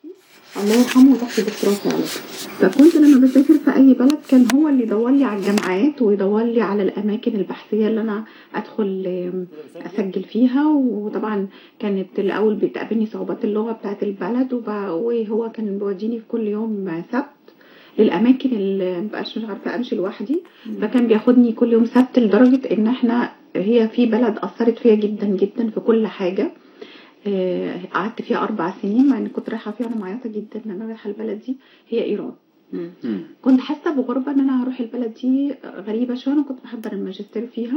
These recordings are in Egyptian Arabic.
الله يرحمه وتحت دكتوراه فعلا فكنت لما بسافر في اي بلد كان هو اللي يدور لي على الجامعات ويدور لي على الاماكن البحثيه اللي انا ادخل آم، اسجل فيها وطبعا كانت الاول بتقابلني صعوبات اللغه بتاعت البلد وب- وهو كان بيوديني في كل يوم سبت للاماكن اللي مبقاش مش عارفه امشي لوحدي فكان بياخدني كل يوم سبت لدرجه ان احنا هي في بلد اثرت فيا جدا جدا في كل حاجه آه، قعدت فيها اربع سنين مع اني كنت رايحه فيها وانا معيطه جدا ان انا رايحه البلد دي هي ايران مم. مم. كنت حاسه بغربه ان انا هروح البلد دي غريبه شويه انا كنت بحضر الماجستير فيها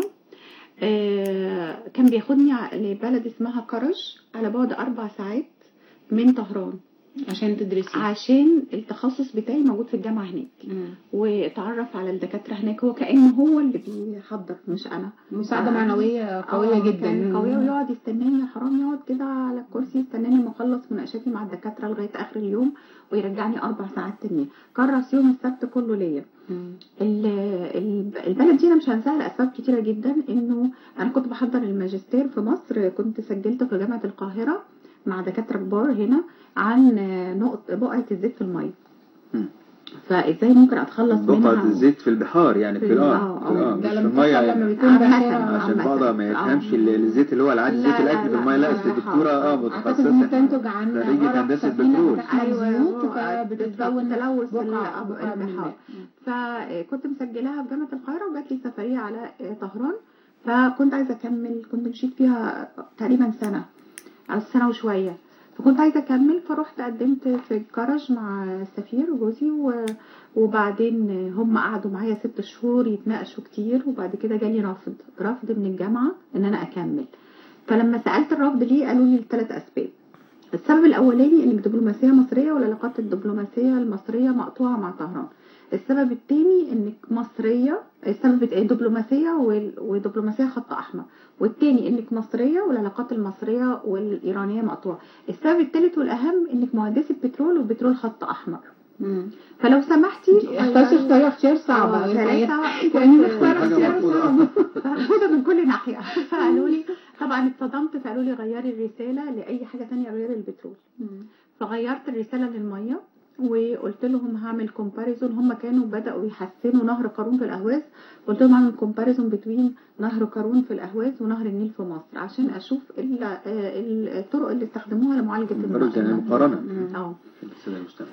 آه، كان بياخدني ع- لبلد اسمها كرش على بعد اربع ساعات من طهران عشان تدرسي عشان التخصص بتاعي موجود في الجامعه هناك مم. واتعرف على الدكاتره هناك هو كانه هو اللي بيحضر مش انا مساعدة آه. معنوية قوية آه، جدا كان قوية ويقعد يستناني يا حرام يقعد كده على الكرسي يستناني ما اخلص مناقشاتي مع الدكاترة لغاية آخر اليوم ويرجعني أربع ساعات تانيين كرس يوم السبت كله ليا مم. ال- ال- البلد دي أنا مش هنساها لأسباب كتيرة جدا إنه أنا كنت بحضر الماجستير في مصر كنت سجلت في جامعة القاهرة مع دكاترة كبار هنا عن نقط بقعة الزيت في المية مم. فازاي ممكن اتخلص بقعة منها الزيت في البحار يعني في في- الآن آه، في الآن ده مش في لما المية بتحصل لما يعني. بيكون عامة- باخرة عشان عامة. بعضها ما آه. يفهمش ال- الزيت اللي هو العادي لا، الزيت لا، الاكل في لا، الميه لا لا، اصل لا، الدكتوره اه لا. اعتقد متخصصه انها تنتج عن خريجة غرق هندسة سفينة بترول. بتحمل أيوة، زيوت هو فبتتكون تلوث بقع بقع بقع من البحار الماء فكنت مسجلاها في جامعة القاهرة وجات لي سفرية على طهران فكنت عايزة أكمل كنت مشيت فيها تقريبا سنة أو سنة وشوية فكنت عايزة أكمل فرحت قدمت في الكرج مع السفير وجوزي و... وبعدين هم قعدوا معايا ست شهور يتناقشوا كتير وبعد كده جالي رفض رفض من الجامعة إن أنا أكمل فلما سألت الرفض ليه قالوا لي لثلاث أسباب السبب الأولاني إنك دبلوماسية مصرية والعلاقات الدبلوماسية المصرية مقطوعة مع طهران السبب التاني انك مصرية السبب الت- دبلوماسية وال- ودبلوماسية خط احمر والتاني انك مصرية والعلاقات المصرية والايرانية مقطوعة السبب التالت والاهم انك مهندسة بترول والبترول خط احمر مم. فلو سمحتي اخترتي اختيار اختيار صعب آه، أوي ثلاثة يعني كنت- نختار حاجة اختيار مرفوضة. صعب مرفوضة من كل ناحية فقالوا لي طبعا اتصدمت فقالوا لي غيري الرسالة لأي حاجة تانية غير البترول مم. فغيرت الرسالة للمية وقلت لهم هعمل كومباريزون هم كانوا بدأوا يحسنوا نهر قارون في الأهواز قلت لهم هعمل كومباريزون بين نهر قارون في الأهواز ونهر النيل في مصر عشان أشوف ال- آه، ال- الطرق اللي استخدموها لمعالجة مقارنة يعني النهر. مقارنة مم. اه السلام المستمع.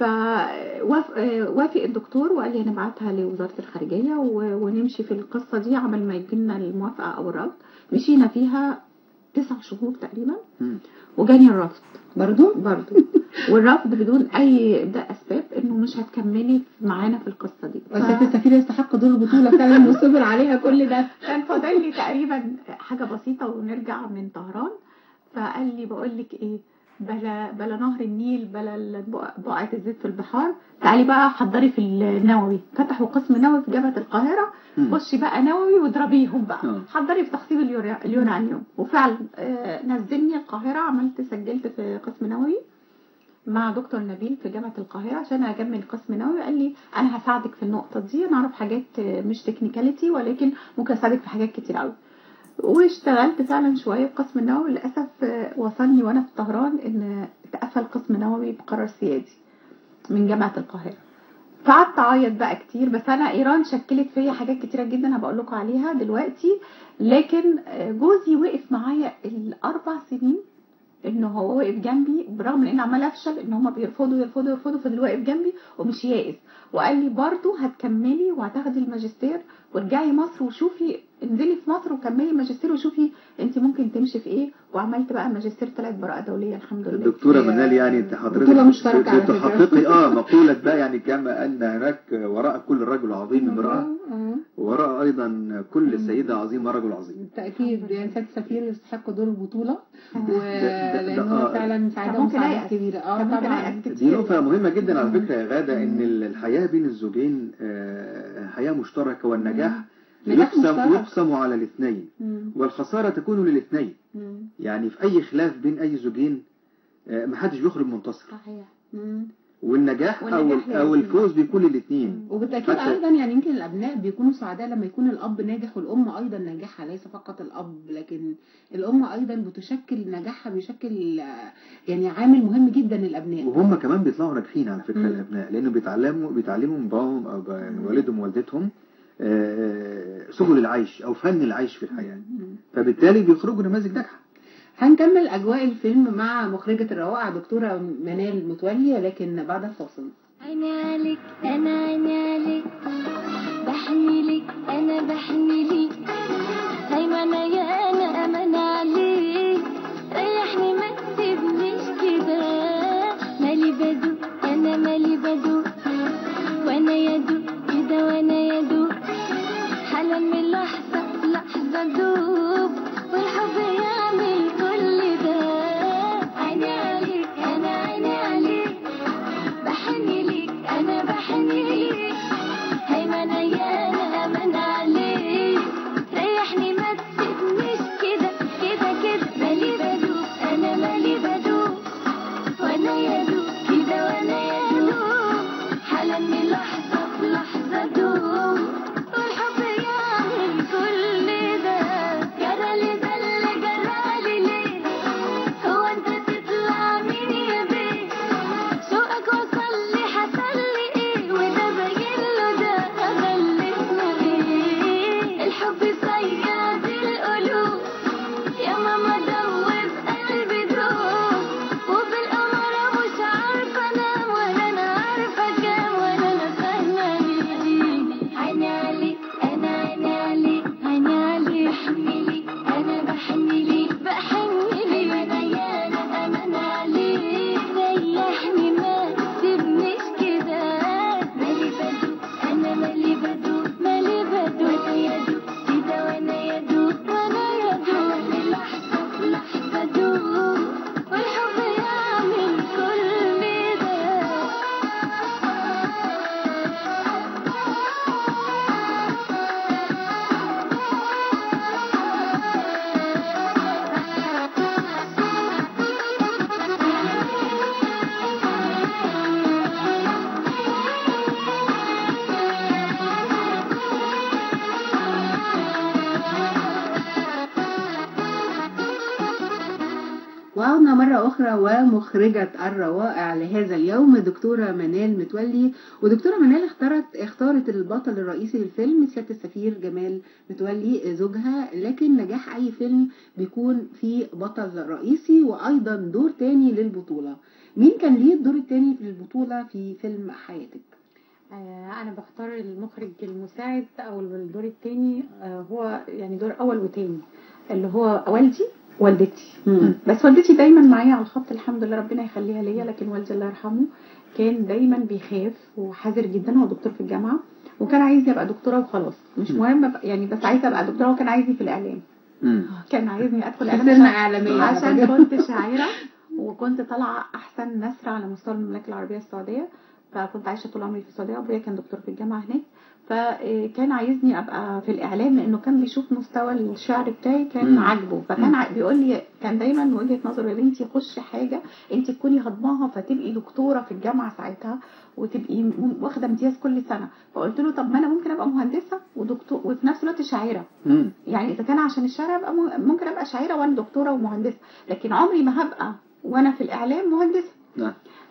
فوافق الدكتور وقال لي هنبعتها لوزارة الخارجية و- ونمشي في القصة دي عمل ما يجينا الموافقة أو الرفض مشينا فيها تسع شهور تقريبا مم. وجاني الرفض برضو برضو والرفض بدون أي ده أسباب إنه مش هتكملي معانا في القصة دي ف- وسيادة السفير يستحق دور البطولة فعلا وصبر عليها كل ده كان فاضل لي تقريبا حاجة بسيطة ونرجع من طهران فقال لي بقول لك ايه بلا بلا نهر النيل بلا البق- بقعة الزيت في البحار تعالي بقى حضري في النووي فتحوا قسم نووي في جامعة القاهرة مم. خشي بقى نووي واضربيهم بقى آه. حضري في تخصيب اليورا- اليورانيوم وفعلا آه، نزلني القاهرة عملت سجلت في قسم نووي مع دكتور نبيل في جامعة القاهرة عشان أكمل قسم نووي قال لي أنا هساعدك في النقطة دي أنا أعرف حاجات آه، مش تكنيكاليتي ولكن ممكن أساعدك في حاجات كتير قوي واشتغلت فعلا شوية في قسم النووي للأسف آه، وصلني وأنا في طهران إن اتقفل قسم نووي بقرار سيادي من جامعة القاهرة فقعدت اعيط بقى كتير بس انا ايران شكلت فيا حاجات كتيره جدا هبقول لكم عليها دلوقتي لكن آه، جوزي وقف معايا الاربع سنين ان هو واقف جنبي برغم ان انا عماله افشل ان هما بيرفضوا يرفضوا يرفضوا فضل واقف جنبي ومش يائس وقال لي برضو هتكملي وهتاخدي الماجستير وارجعي مصر وشوفي انزلي في مصر وكملي ماجستير وشوفي انت ممكن تمشي في ايه وعملت بقى ماجستير طلعت براءه دوليه الحمد لله الدكتورة منال يعني انت حضرتك بطولة مشتركة على فكرة. بتحققي اه مقولة بقى يعني كما ان هناك وراء كل رجل عظيم امرأة آه. وراء ايضا كل سيدة عظيمة رجل عظيم بالتأكيد يعني سيادة السفير يستحق دور البطولة ده- ده- ولأن ده- هو آه. فعلا سعادة كان ممكن ومساعدة أيأس. كبيرة اه كان ممكن طبعا أيأس كتير. دي نقطة مهمة جدا على مم. فكرة يا غادة ان مم. الحياة بين الزوجين آه، حياة مشتركة والنجاح نجاح يقسم مشترك. يقسم على الاثنين مم. والخسارة تكون للاثنين مم. يعني في اي خلاف بين اي زوجين آه، محدش بيخرج منتصر صحيح مم. والنجاح او والنجاح او لازم. الفوز بيكون للاثنين وبالتاكيد حتى- ايضا يعني يمكن الابناء بيكونوا سعداء لما يكون الاب ناجح والام ايضا ناجحه ليس فقط الاب لكن الام ايضا بتشكل نجاحها بيشكل آه، يعني عامل مهم جدا للابناء وهم كمان بيطلعوا ناجحين على فكره مم. الابناء لانه بيتعلموا بيتعلموا من باباهم او ب- من والدهم ووالدتهم آه، سبل العيش او فن العيش في الحياه مم. فبالتالي بيخرجوا نماذج ناجحه هنكمل اجواء الفيلم مع مخرجه الروائع دكتوره منال متولي لكن بعد الفاصل عيني عليك انا عيني عليك بحني لك انا بحني ليك هيمنة يا انا امان عليك ريحني ما تسيبنيش كده مالي بدوق انا مالي بدوق وانا يدوق كده وانا يدوق حالا من لحظة لحظة دوب والحب يعمل كل ده عيني عليك انا عيني عليك بحني ليك انا بحني ليك هيمنة يا انا امان عليك ريحني ما تسيبنيش كده كده كده مالي بدوق انا مالي بدوق وانا يدوق كده وانا يدوق حالا من لحظة في لحظة دوب والحب يعمل كل ده جرالي ده اللي جرالي ليه هو انت تطلع مين يا بيه سوقك وصل لي حصل لي ايه وده باين له ده غلسنا ايه الحب صياد القلوب يا ماما دوب قلبي دوب وبالقمر مش عارفه انام ولا انا عارفه كام ولا انا فاهمه ليه عيني عليك انا عيني عليك عيني عليك بحني ليك انا بحني ليك بحني ليك انا يا انا امان عليك ريحني ما تسيبنيش كده مالي بدوق انا مالي بدوق مالي بدوق وانا يدوق كده وانا يدوق وانا يدوق من لحظه في لحظه دوق والحب يعمل كل وعودنا مرة أخرى ومخرجة الروائع لهذا اليوم دكتورة منال متولي ودكتورة منال اختارت اختارت البطل الرئيسي للفيلم سيادة السفير جمال متولي زوجها لكن نجاح أي فيلم بيكون فيه بطل رئيسي وأيضا دور تاني للبطولة مين كان ليه الدور التاني في البطولة في فيلم حياتك؟ آه، انا بختار المخرج المساعد او الدور التاني آه، هو يعني دور اول وتاني اللي هو والدي والدتي بس والدتي دايما معايا على الخط الحمد لله ربنا يخليها ليا لكن والدي الله يرحمه كان دايما بيخاف وحذر جدا هو دكتور في الجامعه وكان عايزني ابقى دكتوره وخلاص مش مم. مهم أبقى يعني بس عايزه ابقى دكتوره وكان عايزني في الاعلام مم. كان عايزني ادخل سينما اعلام إعلامية عشان كنت شاعرة وكنت طالعة أحسن نثر على مستوى المملكة العربية السعودية فكنت عايشة طول عمري في السعودية وأبويا كان دكتور في الجامعة هناك فكان عايزني أبقى في الإعلام لأنه كان بيشوف مستوى الشعر بتاعي كان مم. عاجبه فكان مم. ع- بيقول لي كان دايما من وجهة نظره يا بنتي خشي حاجة أنت تكوني هضماها فتبقي دكتورة في الجامعة ساعتها وتبقي م- واخدة امتياز كل سنة فقلت له طب ما أنا ممكن أبقى مهندسة ودكتور وفي نفس الوقت شاعرة مم. يعني اذا كان عشان الشعر ابقى م- ممكن ابقى شاعره وانا دكتوره ومهندسه لكن عمري ما هبقى وانا في الاعلام مهندسه نعم.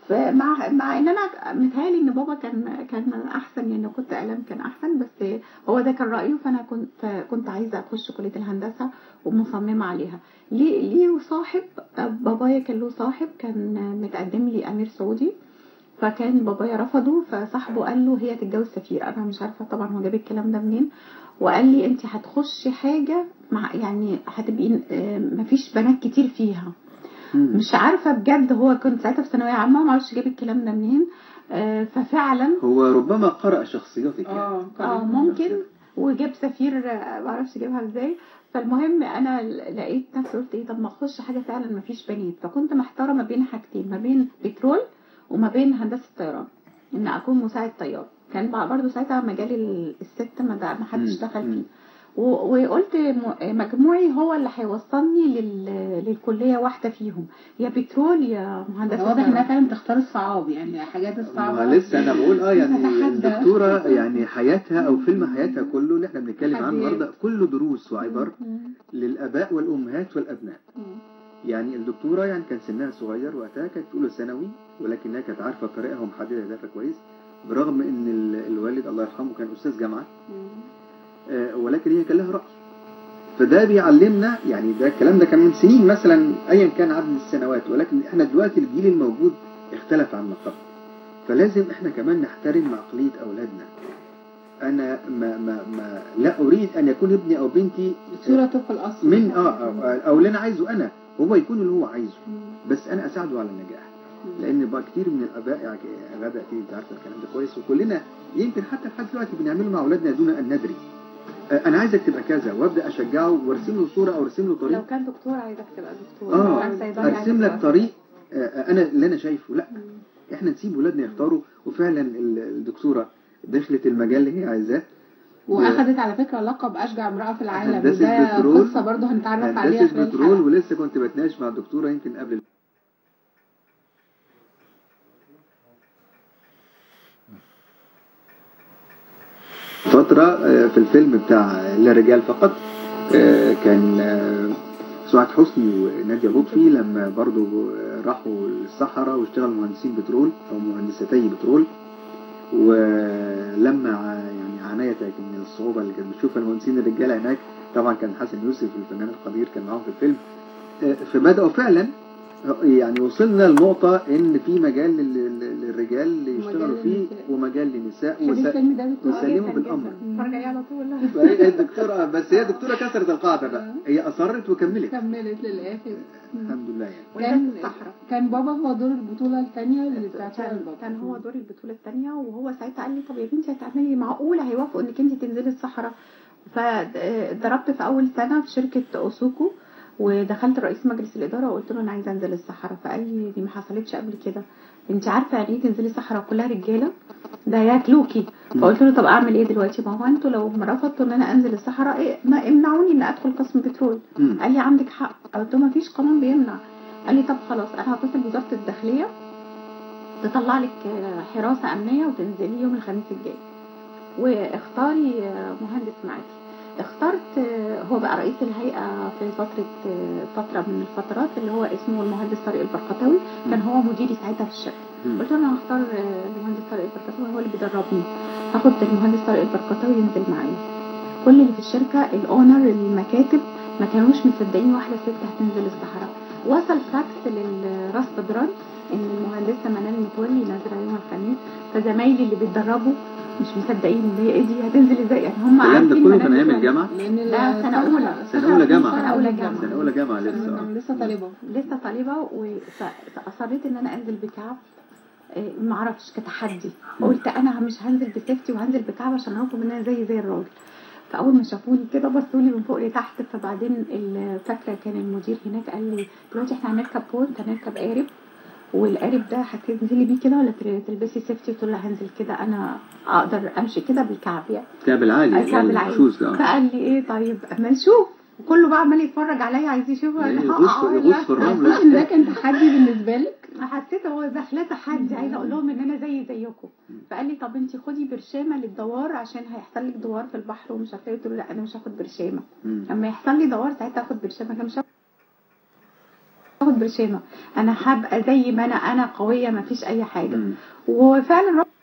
فمع مع ان انا متهيألي ان بابا كان كان احسن يعني لو كنت اعلام كان احسن بس هو ده كان رايه فانا كنت كنت عايزه اخش كليه الهندسه ومصممه عليها ليه ليه صاحب بابايا كان له صاحب كان متقدم لي امير سعودي فكان بابايا رفضه فصاحبه قال له هي تتجوز سفير انا مش عارفه طبعا هو جاب الكلام ده منين وقال لي انت هتخشي حاجه مع يعني هتبقي آه، مفيش بنات كتير فيها مم. مش عارفه بجد هو كنت ساعتها في ثانويه عامه ما اعرفش جاب الكلام ده منين آه، ففعلا هو ربما قرأ شخصيتك يعني. اه اه ممكن وجاب سفير آه، ما اعرفش جابها ازاي فالمهم انا ل- لقيت نفسي قلت ايه طب ما اخش حاجه فعلا ما فيش بنات فكنت محتاره ما بين حاجتين ما بين بترول وما بين هندسه طيران ان اكون مساعد طيار كان بقى برضو ساعتها مجال ال- الست ما ده- ما حدش مم. دخل مم. فيه و- وقلت م- مجموعي هو اللي هيوصلني لل- للكليه واحده فيهم يا بترول يا مهندسه واضح انها زراعة. فعلا بتختار الصعاب يعني الحاجات الصعبه ما لسه انا بقول اه يعني تتحدى. الدكتوره يعني حياتها او فيلم حياتها كله اللي احنا بنتكلم عنه حديث. النهارده كله دروس وعبر مم. للاباء والامهات والابناء مم. يعني الدكتوره يعني كان سنها صغير وقتها كانت في اولى ثانوي ولكنها كانت عارفه طريقها ومحدده هدفها كويس برغم ان ال- الوالد الله يرحمه كان استاذ جامعه مم. آه، ولكن هي كان لها رأي فده بيعلمنا يعني ده الكلام ده كان من سنين مثلا ايا كان عدد السنوات ولكن احنا دلوقتي الجيل الموجود اختلف عن قبل فلازم احنا كمان نحترم عقلية اولادنا انا ما ما ما لا اريد ان يكون ابني او بنتي صورة طبق الاصل من اه او, أو اللي انا عايزه انا هو يكون اللي هو عايزه مم. بس انا اساعده على النجاح مم. لان بقى كتير من الاباء يعني غدا اكيد انت عارفه الكلام ده كويس وكلنا يمكن حتى لحد دلوقتي بنعمله مع اولادنا دون ان ندري آه، انا عايزك تبقى كذا وابدا اشجعه وارسم له صوره او ارسم له طريق لو كان دكتور عايزك تبقى دكتور اه لو كان صيدلي عايزك ارسم لك تبقى طريق آه، انا اللي انا شايفه لا مم. احنا نسيب ولادنا يختاروا وفعلا ال- الدكتوره دخلت المجال اللي هي عايزاه واخدت على فكره لقب اشجع امراه في العالم هندسة وده بترول. قصه برضه هنتعرف عليها هندسه خلال بترول الحلقه ولسه كنت بتناقش مع الدكتوره يمكن قبل فترة آه، في الفيلم بتاع للرجال فقط آه، كان آه، سعاد حسني ونادية لطفي لما برضو آه، راحوا الصحراء واشتغلوا مهندسين بترول أو مهندستي بترول ولما ع- يعني عانيت من الصعوبة اللي كانت بتشوفها المهندسين الرجالة هناك طبعا كان حسن يوسف الفنان القدير كان معاهم في الفيلم آه، فبدأوا فعلا آه، يعني وصلنا لنقطة إن في مجال لل- لل- للرجال يشتغلوا فيه للنساء. ومجال للنساء خلي وس- الفيلم ده دكتور وسلموا جداً بالأمر. جداً. اتفرج عليه على طول فهي الدكتورة بس هي دكتورة كسرت القاعدة بقى هي أصرت وكملت كملت للاخر الحمد لله يعني كان كان الصحراء كان بابا هو دور البطوله الثانيه اللي بتاعت كان, البابا كان هو دور البطولة الثانية وهو ساعتها قال لي طب يا بنتي هتعملي معقولة هيوافقوا انك انت تنزلي الصحراء فضربت في اول سنة في شركة اوسوكو ودخلت رئيس مجلس الإدارة وقلت له أنا عايزة أنزل الصحراء فقال لي دي ما حصلتش قبل كده أنت عارفة يعني إيه تنزلي الصحراء كلها رجالة ده ياكلوكي فقلت له طب أعمل إيه دلوقتي ما هو أنتوا لو ما رفضتوا إن أنا أنزل الصحراء إيه ما امنعوني إن أدخل قسم بترول مم. قال لي عندك حق قلت له ما فيش قانون بيمنع قال لي طب خلاص انا هتصل بوزاره الداخليه تطلع لك آه، حراسه امنيه وتنزلي يوم الخميس الجاي واختاري آه، مهندس معاكي اخترت آه، هو بقى رئيس الهيئه في فتره آه، فتره من الفترات اللي هو اسمه المهندس طارق البرقتاوي كان هو مديري ساعتها في الشركه مم. قلت له انا هختار آه، المهندس طارق البرقتاوي هو اللي بيدربني هاخد المهندس طارق البرقتاوي ينزل معايا كل اللي في الشركه الاونر المكاتب ما كانوش مصدقين واحده ست هتنزل الصحراء وصل فاكس للراس بدران ان المهندسه منال متولي نازله يوم الخميس فزمايلي اللي بيتدربوا مش مصدقين ان هي ايه دي هتنزل ازاي يعني هم الكلام ده عارفين كله منال كان أيام متولي. الجامعة لان لا، سنة الصحراء- أولى. سنة أولى جامعة. سنة أولى جامعة. سنة أولى جامعة لسه أنا آه. لسه طالبه لسه طالبة و- ف- فأصريت إن أنا أنزل بكعب إيه، معرفش كتحدي قلت أنا مش هنزل بسيفتي وهنزل بكعب عشان أعرف إن أنا زي زي الراجل فأول ما شافوني كده بصوا لي من فوق لتحت فبعدين ال- فاكرة كان المدير هناك قال لي دلوقتي إحنا هنركب بونت هنركب قارب والقارب ده هتنزلي بيه كده ولا تر- تلبسي سيفتي قلت له لا هنزل كده أنا أقدر أمشي كده بالكعب يعني كعب العالي الكعب العالي الشوز ده آه. فقال لي إيه طيب أما نشوف كله بقى عمال يتفرج عليا عايز يشوف إيه، أنا يغوص هقع في- ولا يغوص في الرمل حسيت ان ده كان تحدي بالنسبه لك حسيت هو زحلة تحدي عايزه اقول لهم ان انا زي زيكم فقال لي طب انت خدي برشامه للدوار عشان هيحصل لك دوار في البحر ومش عارفه ايه قلت له لا انا مش هاخد برشامه مم. لما يحصل لي دوار ساعتها اخد برشامه كان مش هاخد برشامه انا هبقى زي ما انا انا قويه ما فيش اي حاجه مم. وفعلا رب-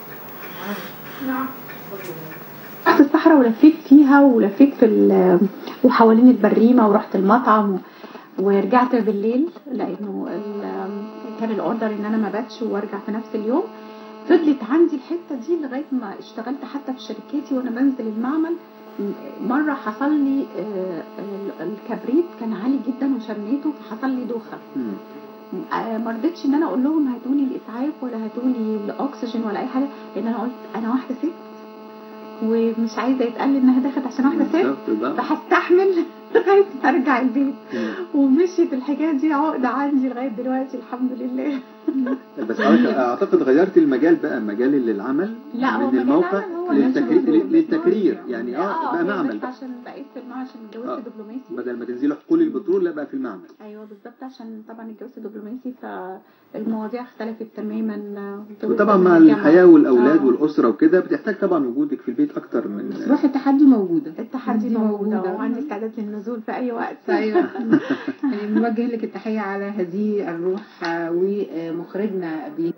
رحت الصحراء ولفيت فيها ولفيت في ال- وحوالين البريمه ورحت المطعم و... ورجعت بالليل لانه ال- كان الاوردر ان انا ما باتش وارجع في نفس اليوم فضلت عندي الحته دي لغايه ما اشتغلت حتى في شركتي وانا بنزل المعمل م- مره حصل لي آه، ال- الكبريت كان عالي جدا وشميته فحصل لي دوخه مم. آه، ما رضيتش ان انا اقول لهم هاتوني الاسعاف ولا هاتوني الاكسجين ولا اي حاجه لان انا قلت انا واحده ست ومش عايزه يتقال لي انها دخلت عشان واحده ست بالظبط ده. فهستحمل لغايه ما ارجع البيت مم. ومشيت الحكايه دي عقده عندي لغايه دلوقتي الحمد لله بس حضرتك اعتقد غيرت المجال بقى مجال العمل لا هو من مجال الموقع العمل هو للتكرير نفسه موجود. للتكرير يعني اه بقى هي معمل بس بقى عشان بقيت في المعمل عشان آه. اتجوزت دبلوماسي بدل ما تنزلوا حقول البترول لا بقى في المعمل ايوه بالظبط عشان طبعا اتجوزت دبلوماسي فالمواضيع اختلفت تماما اتجوزت وطبعا من مع الجامعة. الحياه والاولاد آه. والاسره وكده بتحتاج طبعا وجودك في البيت اكتر من بس روح التحدي موجودة التحدي دي موجودة موجودة. وعندي استعداد للنزول في أي وقت ايوه يعني بنوجه لك التحيه على هذه الروح آه، ومخرجنا ب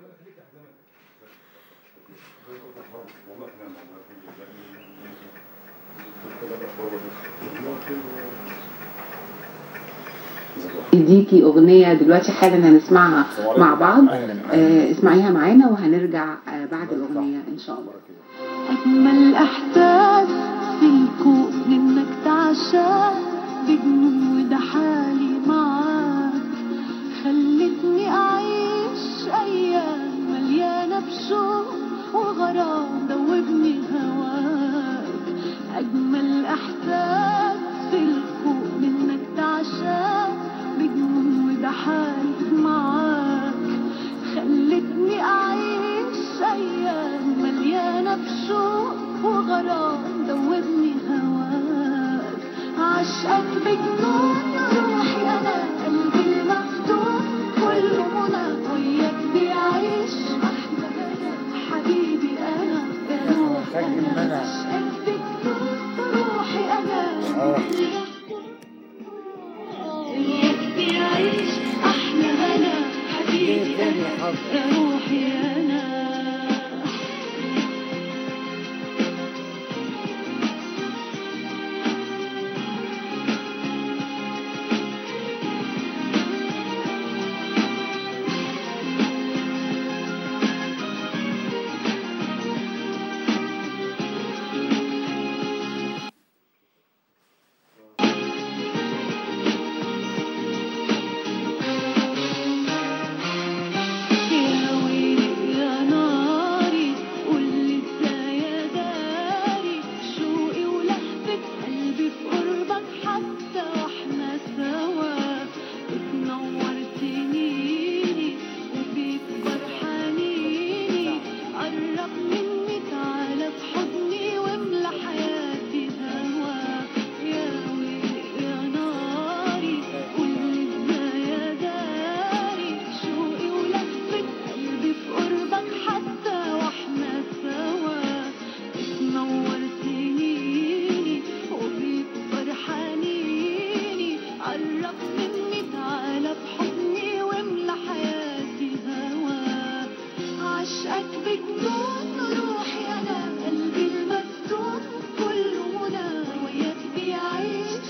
يديكي اغنيه دلوقتي حالا هنسمعها مع بعض آه، اسمعيها معانا وهنرجع آه، بعد الاغنيه ان شاء الله أجمل إحساس في الكون إنك تعشى بجنون وده حالي معاك خلتني أعيش أيام مليانة بشوق وغرام دوبني هواك أجمل إحساس في الكون إنك تعشى بجنون وده حالي معاك خلتني أعيش أيام مليانة بشوق وغرام دوبني هواك عشقك بجنون روحي أنا قلبي المفتون كله منى وياك بيعيش أحلى بلد حبيبي أنا يا روحي أنا عشقك بجنون روحي أنا وياك بيعيش أحلى هنا حبيبي أنا يا روحي أنا يا ويلي يا ناري قولي ازاي يا داري شوقي ولهفة قلبي في قربك حتى واحنا سوا بتنور سنيني وفيك فرحانيني قرب مني تعالى في حضني واملى حياتي هوا يا ويلي يا ناري قولي ازاي يا داري شوقي ولهفة قلبي في قربك حتى واحنا سوا بتنور سنيني وبيك فرحانيني قرب مني تعالى في حضني واملى حياتي هوا عشقك بجنون روحي انا قلبي المفتون كله منى وياك بيعيش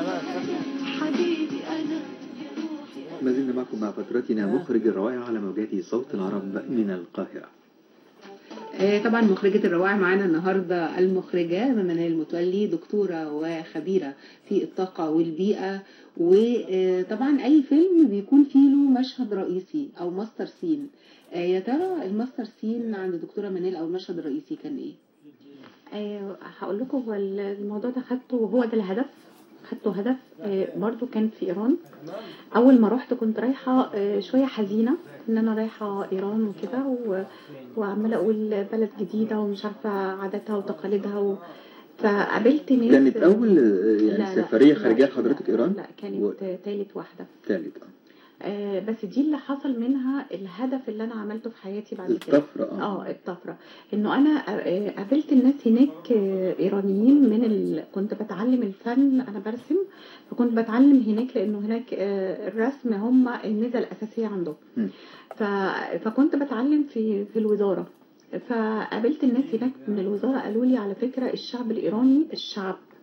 حبيبي انا يا روحي أنا ما زلنا معكم مع فترتنا مخرج الروائع على موجات صوت العرب من القاهرة آه، طبعا مخرجة الروائع معانا النهاردة المخرجة منال المتولي دكتورة وخبيرة في الطاقة والبيئة وطبعا أي فيلم بيكون فيه له مشهد رئيسي أو ماستر سين آه، يا ترى الماستر سين عند دكتورة منال أو المشهد الرئيسي كان إيه؟ آه، هقول لكم هو الموضوع ده خدته وهو ده الهدف خدته هدف آه، برضو كان في ايران اول ما رحت كنت رايحه آه، شويه حزينه ان انا رايحه ايران وكده و- وعماله اقول بلد جديده ومش عارفه عاداتها وتقاليدها و... فقابلت ناس كانت أول آه، لا، يعني لا، سفرية لا، خارجية لا، لحضرتك إيران لا كانت و- تالت واحده ثالث آه، بس دي اللي حصل منها الهدف اللي انا عملته في حياتي بعد كده الطفرة اه اه الطفره انه انا آه، قابلت الناس هناك آه، ايرانيين من ال... كنت بتعلم الفن انا برسم فكنت بتعلم هناك لانه هناك آه، الرسم هم الميزه الاساسيه عندهم م. ف... فكنت بتعلم في في الوزاره فقابلت الناس هناك من الوزاره قالوا لي على فكره الشعب الايراني الشعب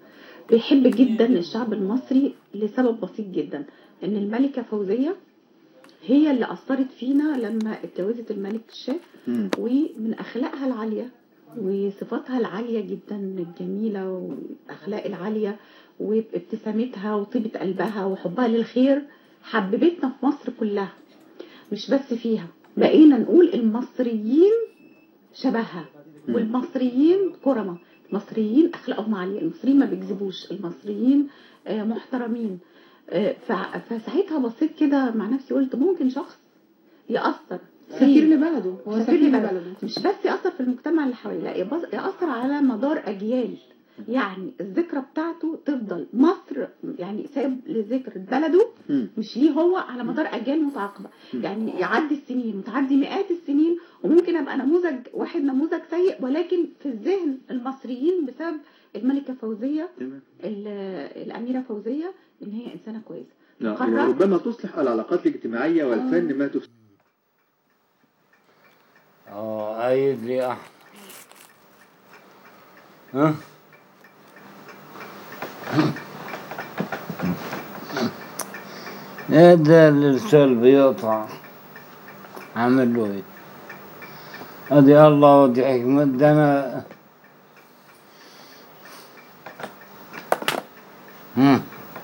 بيحب جدا الشعب المصري لسبب بسيط جدا ان الملكه فوزيه هي اللي اثرت فينا لما اتجوزت الملك الشاه مم. ومن اخلاقها العاليه وصفاتها العاليه جدا الجميله والاخلاق العاليه وابتسامتها وطيبه قلبها وحبها للخير حببتنا في مصر كلها مش بس فيها بقينا نقول المصريين شبهها مم. والمصريين كرمة المصريين اخلاقهم عاليه المصريين ما بيكذبوش المصريين آه، محترمين آه، ف- فساعتها بصيت كده مع نفسي قلت ممكن شخص يأثر سفير فيه. لبلده هو سفير سفير لبلده. لبلده مش بس يأثر في المجتمع اللي حواليه لا يبص- يأثر على مدار أجيال يعني الذكرى بتاعته تفضل مصر يعني ساب لذكر بلده مم. مش ليه هو على مدار أجيال متعاقبة م. يعني يعدي السنين وتعدي مئات السنين وممكن أبقى نموذج واحد نموذج سيء ولكن في الذهن المصريين بسبب الملكة فوزية تمام ال- الأميرة فوزية إن هي إنسانة كويسة نعم قررت- وربما تصلح العلاقات الاجتماعية والفن ما تفسد اه عيد لي احمد ها ايه ده الارسال بيقطع عامل له ايه ادي الله ودي حكمة ده انا هم.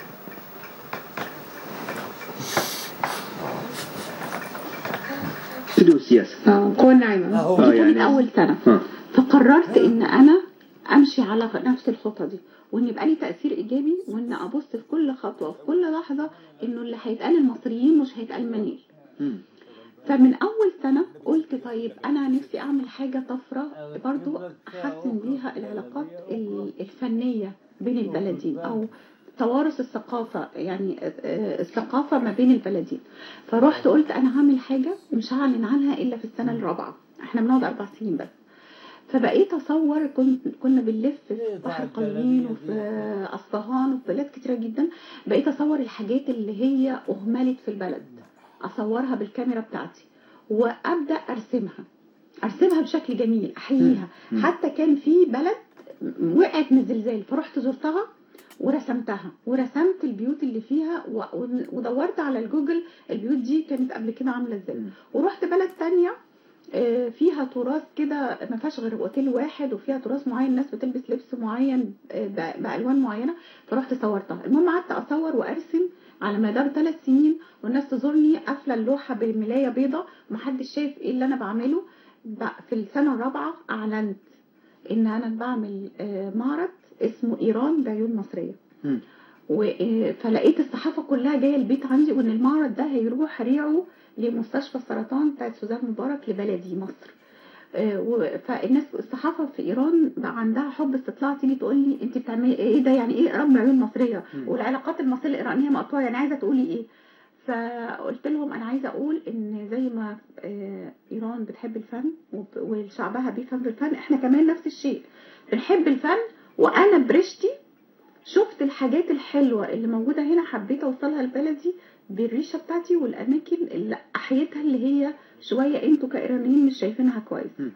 استوديو السياسة اه قوة ناعمة اهو آه، دي يعني- كانت أول سنة ها فقررت ان انا امشي على نفس الخطه دي وان يبقى لي تاثير ايجابي وان ابص في كل خطوه وفي كل لحظه انه اللي هيتقال المصريين مش هيتقال مني مم. فمن اول سنه قلت طيب انا نفسي اعمل حاجه طفره برضو احسن بيها العلاقات ال- الفنيه بين البلدين او توارث الثقافة يعني آه، الثقافة ما بين البلدين فروحت قلت أنا هعمل حاجة مش هعلن عنها إلا في السنة الرابعة احنا بنقعد أربع سنين بس فبقيت أصور كنت كنا بنلف في بحر قزوين وفي أصفهان وفي بلاد كتيرة جدا بقيت أصور الحاجات اللي هي أهملت في البلد أصورها بالكاميرا بتاعتي وأبدأ أرسمها أرسمها بشكل جميل أحييها مم. حتى كان في بلد وقعت من الزلزال فرحت زرتها ورسمتها ورسمت البيوت اللي فيها و- ودورت على الجوجل البيوت دي كانت قبل كده عامله ازاي مم. ورحت بلد تانية آه، فيها تراث كده ما فيهاش غير اوتيل واحد وفيها تراث معين الناس بتلبس لبس معين آه، ب- بالوان معينه فرحت صورتها المهم قعدت اصور وارسم على مدار ثلاث سنين والناس تزورني قافله اللوحه بملايه بيضه ومحدش شايف ايه اللي انا بعمله ب- في السنه الرابعه اعلنت ان انا بعمل آه، معرض اسمه ايران بعيون مصريه مم. و- آه، فلقيت الصحافه كلها جايه البيت عندي وان المعرض ده هيروح ريعه لمستشفى السرطان بتاعت سوزان مبارك لبلدي مصر آه، و- فالناس الصحافه في ايران بقى عندها حب استطلاع تيجي تقول لي انت بتعملي ايه ده يعني ايه ايران بعيون مصريه مم. والعلاقات المصريه الايرانيه مقطوعه يعني عايزه تقولي ايه فقلت لهم انا عايزه اقول ان زي ما آه، ايران بتحب الفن وب- وشعبها بيفهم في الفن احنا كمان نفس الشيء بنحب الفن وانا برشتي شفت الحاجات الحلوه اللي موجوده هنا حبيت اوصلها لبلدي بالريشه بتاعتي والاماكن اللي احيتها اللي هي شويه انتوا كايرانيين مش شايفينها كويس م.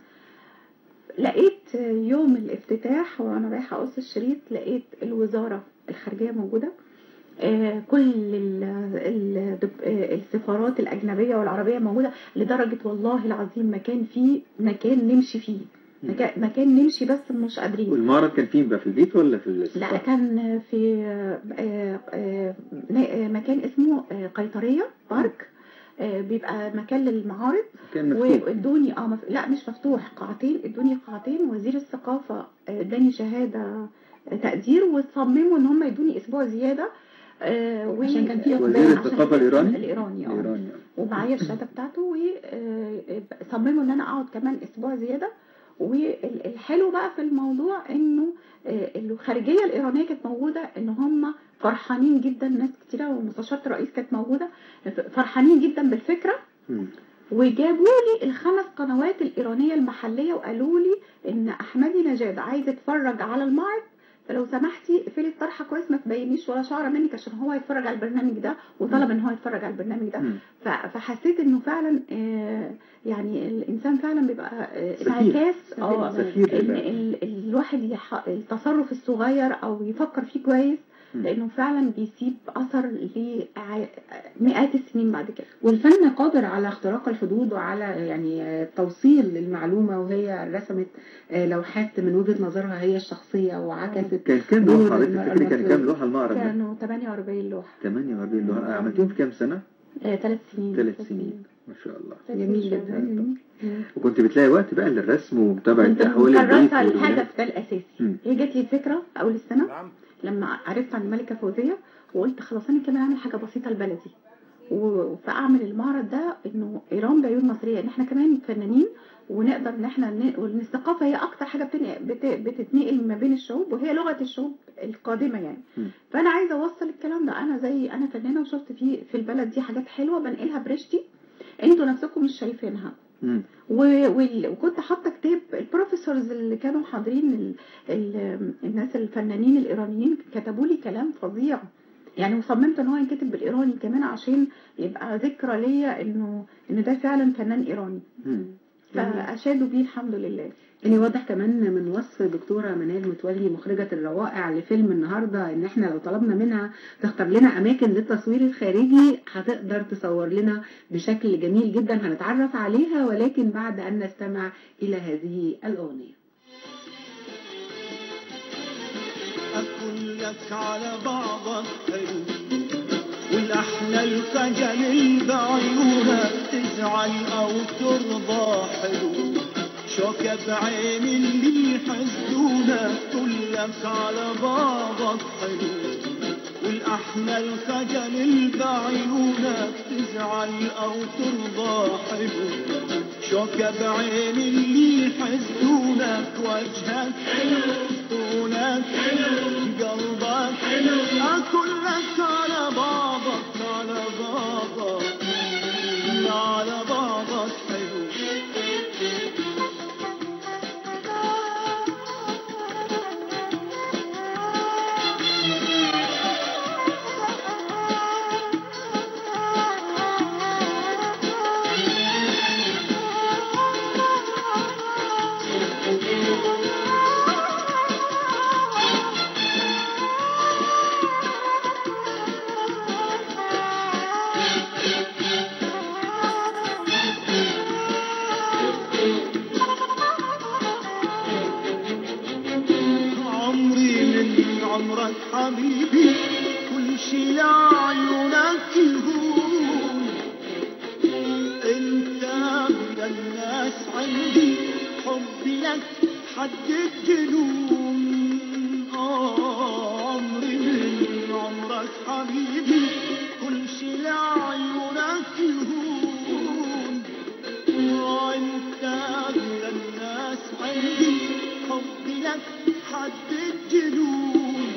لقيت يوم الافتتاح وانا رايحه اقص الشريط لقيت الوزاره الخارجيه موجوده آه، كل ال- ال- آه، السفارات الأجنبية والعربية موجودة لدرجة والله العظيم مكان فيه مكان نمشي فيه مم. مكان, مكان نمشي بس مش قادرين والمعرض كان فين بقى في البيت ولا في لا السفارة؟ كان في آه، آه، آه، مكان اسمه آه، قيطرية بارك آه، بيبقى مكان للمعارض كان مفتوح وادوني اه مف... لا مش مفتوح قاعتين ادوني قاعتين وزير الثقافه آه، اداني شهاده آه، تقدير وصمموا ان هم يدوني اسبوع زياده آه، و... عشان كان في وزير عشان الثقافة كان الإيراني؟ الايراني اه الإيراني ومعايا الشهاده بتاعته وصمموا ان انا اقعد كمان اسبوع زياده والحلو بقى في الموضوع انه آه، الخارجيه الايرانيه كانت موجوده ان هم فرحانين جدا ناس كتيره ومستشاره الرئيس كانت موجوده فرحانين جدا بالفكره مم. وجابوا لي الخمس قنوات الإيرانية المحلية وقالوا لي إن أحمدي نجاد عايز يتفرج على المعرض فلو سمحتي اقفلي الطرحة كويس ما تبينيش ولا شعرة منك عشان هو يتفرج على البرنامج ده وطلب إن هو يتفرج على البرنامج ده مم. ف- فحسيت إنه فعلا آه، يعني الإنسان فعلا بيبقى آه، سفير. انعكاس اه سفير إن لله. ال- الواحد يح... التصرف الصغير او يفكر فيه كويس مم. لانه فعلا بيسيب اثر لمئات السنين بعد كده والفن قادر على اختراق الحدود وعلى يعني آه، توصيل المعلومة وهي رسمت آه، لوحات من وجهة نظرها هي الشخصية وعكست كان كام دور لوحه حضرتك المرأة تفتكري كان كام المصرية. لوحه المعرض ده؟ كانوا 48 لوحه 48 لوحه عملتوهم في كام سنه؟ ثلاث سنين ثلاث سنين ما شاء الله ثلاث جميل سنين. جدا. مم. مم. وكنت بتلاقي وقت بقى للرسم ومتابعه كنت احوال البيت مكرسة والولاد الهدف ده الأساسي مم. هي جات لي الفكرة أول السنة لما عرفت عن الملكة فوزية وقلت خلاص أنا كمان أعمل حاجة بسيطة لبلدي و- فأعمل المعرض ده إنه إيران بعيون مصرية إن إحنا كمان فنانين ونقدر إن إحنا ن- وإن الثقافة هي أكتر حاجة بتنقل بت- بتتنقل ما بين الشعوب وهي لغة الشعوب القادمة يعني مم. فأنا عايزة أوصل الكلام ده أنا زي أنا فنانة وشفت في في البلد دي حاجات حلوة بنقلها برشتي انتوا نفسكم مش شايفينها مم. و- وال- وكنت حاطه كتاب البروفيسورز اللي كانوا حاضرين ال... ال... الناس الفنانين الايرانيين كتبوا لي كلام فظيع يعني وصممت ان هو ينكتب بالايراني كمان عشان يبقى ذكرى ليا انه ان ده فعلا فنان ايراني مم. فاشادوا بيه الحمد لله يعني واضح كمان من وصف دكتورة منال متولي مخرجة الروائع لفيلم النهاردة ان احنا لو طلبنا منها تختار لنا اماكن للتصوير الخارجي هتقدر تصور لنا بشكل جميل جدا هنتعرف عليها ولكن بعد ان نستمع الى هذه الاغنية أقول لك على بعضك حلو والأحلى الخجل بعيونك تزعل أو ترضى حلو شوكة بعين اللي يحسدونك تقول لك على بعضك حلو والأحلى الخجل بعيونك تزعل أو ترضى حلو شوكة بعين اللي يحسدونك وجهك حلو طولك حلو قلبك حلو أكل لك على بعضك على بعضك على بعضك حلو عمري من عمرك حبيبي كل شي لعيونك يهون انت من الناس عندي حبي لك حد الجنون آه عمري من عمرك حبيبي كل شي لعيونك يهون وانت من الناس عندي حبي لك حد الجنون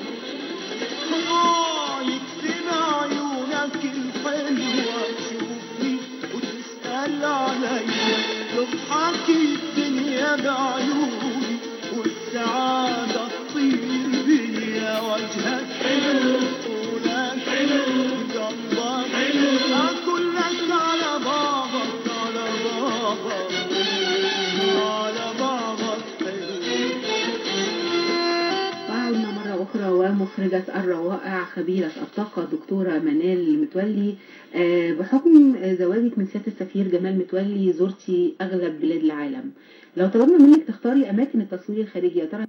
آه يكفينا عيونك الحلوة تشوفني وتسأل عليا تضحك الدنيا بعيوني والسعادة تطير بيا وجهك حلو طولك حلو قلبك حلو أكل لك على بعضك على بعضك على بعضك حلو وعودنا مرة أخرى ومخرجة الروائع خبيرة الطاقة دكتورة منال متولي آه، بحكم زواجك من سيادة السفير جمال متولي زرتي أغلب بلاد العالم لو طلبنا منك تختاري أماكن التصوير الخارجي يا ترى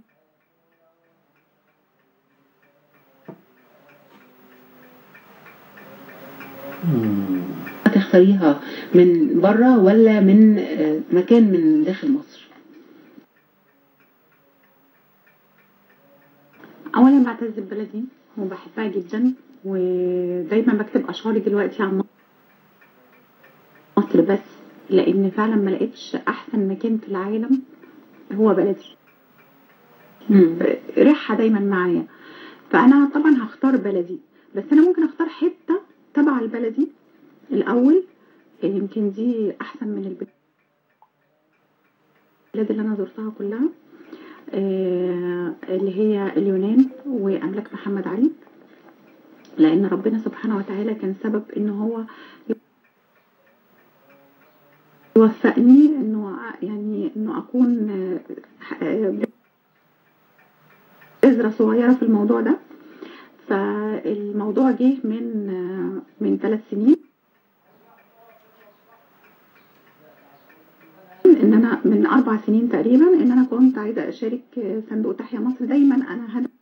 تختاريها من بره ولا من آه، مكان من داخل مصر؟ اولا بعتز ببلدي وبحبها جدا ودايما بكتب اشعاري دلوقتي عن مصر بس لان فعلا ما لقيتش احسن مكان في العالم هو بلدي مم. ريحها دايما معايا فانا طبعا هختار بلدي بس انا ممكن اختار حته تبع البلدي الاول يمكن دي احسن من البلاد اللي انا زرتها كلها آه، اللي هي اليونان واملاك محمد علي لان ربنا سبحانه وتعالى كان سبب ان هو يوفقني انه يعني انه اكون آه، آه، بذرة صغيرة في الموضوع ده فالموضوع جه من آه، من ثلاث سنين ان انا من اربع سنين تقريبا ان انا كنت عايزه اشارك آه، صندوق تحيا مصر دايما انا هدف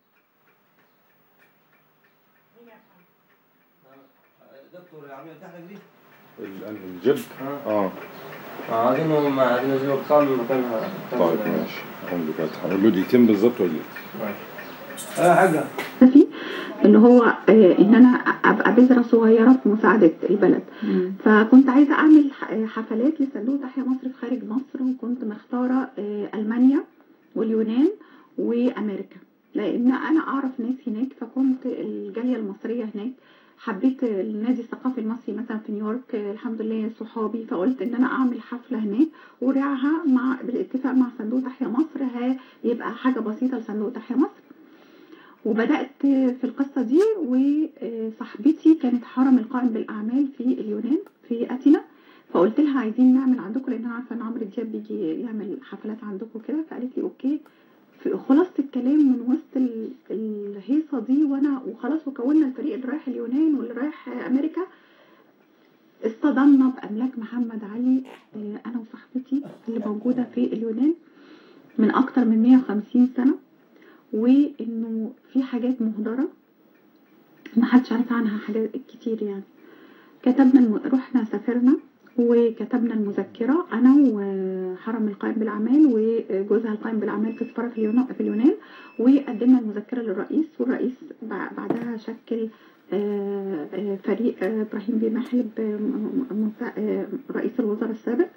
دكتور عم يفتح لك دي ال- الجلد اه عايزينه ما عايزين نجيب اقسام مكانها طيب ماشي هقول لك هقول له دقيقتين بالظبط واجي اه حاجه هدفي اللي هو آه، ان انا ابقى بذره صغيره في مساعده البلد مم. فكنت عايزه اعمل ح- حفلات لصندوق تحيا مصر في خارج مصر وكنت مختاره آه، المانيا واليونان وامريكا لان انا اعرف ناس هناك فكنت الجاليه المصريه هناك حبيت النادي الثقافي المصري مثلا في نيويورك آه، الحمد لله صحابي فقلت ان انا اعمل حفله هناك ورعها مع بالاتفاق مع صندوق تحيا مصر هيبقى حاجه بسيطه لصندوق تحيا مصر وبدأت في القصة دي وصاحبتي كانت حرم القائم بالأعمال في اليونان في أتينا فقلت لها عايزين نعمل عندكم لأن أنا عارفة إن عمرو دياب بيجي يعمل حفلات عندكم كده فقالت لي أوكي في خلاصة الكلام من وسط ال- الهيصة دي وأنا وخلاص وكونا الفريق اللي رايح اليونان واللي رايح أمريكا اصطدمنا بأملاك محمد علي آه، أنا وصاحبتي اللي موجودة في اليونان من أكتر من 150 سنة وانه في حاجات مهدره ما حدش عارف عنها حاجات كتير يعني كتبنا الم... رحنا سافرنا وكتبنا المذكرة أنا وحرم القائم بالأعمال وجوزها القائم بالأعمال في السفارة في اليونان, في اليونان وقدمنا المذكرة للرئيس والرئيس بع- بعدها شكل آه، آه، فريق آه، إبراهيم بن محلب آه، م- م- مسا- آه، رئيس الوزراء السابق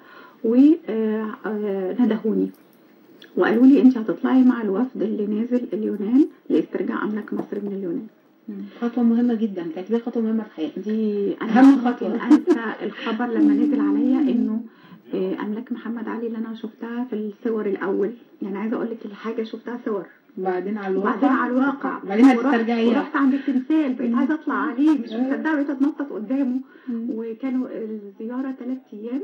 وندهوني وقالوا لي انت هتطلعي مع الوفد اللي نازل اليونان لاسترجاع املاك مصر من اليونان مم. خطوة مهمة جدا كانت دي خطوة مهمة في حياتي دي انا أهم ممكن خطوة. انسى الخبر لما نزل عليا انه آه، املاك محمد علي اللي انا شفتها في الصور الاول يعني عايزه اقول لك الحاجه شفتها صور وبعدين على الواقع وبعدين على الواقع بعدين ورحت- هتسترجعيها ورحت عند التمثال بقيت مم. عايزه اطلع عليه مش أيوة. مصدقه بقيت اتنطط قدامه مم. وكانوا الزياره ثلاث ايام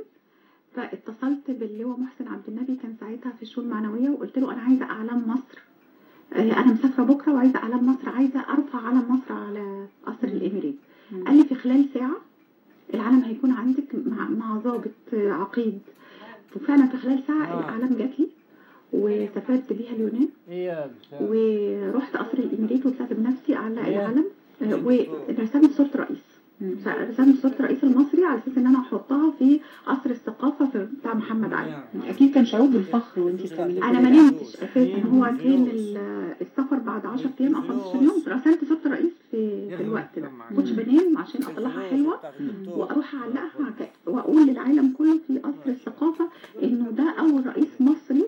فاتصلت باللواء محسن عبد النبي كان ساعتها في الشؤون المعنويه وقلت له انا عايزه اعلام مصر آه، انا مسافره بكره وعايزه اعلام مصر عايزه ارفع علم مصر على قصر الاميريت مم. قال لي في خلال ساعه العلم هيكون عندك مع مع ضابط آه، عقيد وفعلا في خلال ساعه آه. العلم جات لي وسافرت بيها اليونان هي ورحت قصر الاميريت وطلعت بنفسي اعلق هي. العلم آه، ورسمت صوره رئيس مم. رسمت صوره الرئيس المصري على اساس ان انا احطها في قصر الثقافه في بتاع محمد علي اكيد كان شعور بالفخر وانت بتعملي انا كده. ما نمتش اساسا هو كان ال- السفر بعد 10 ايام او 15 يوم رسمت صوره الرئيس في, في الوقت ده ما كنتش بنام عشان اطلعها حلوه واروح اعلقها ك- واقول للعالم كله في قصر الثقافه انه ده اول رئيس مصري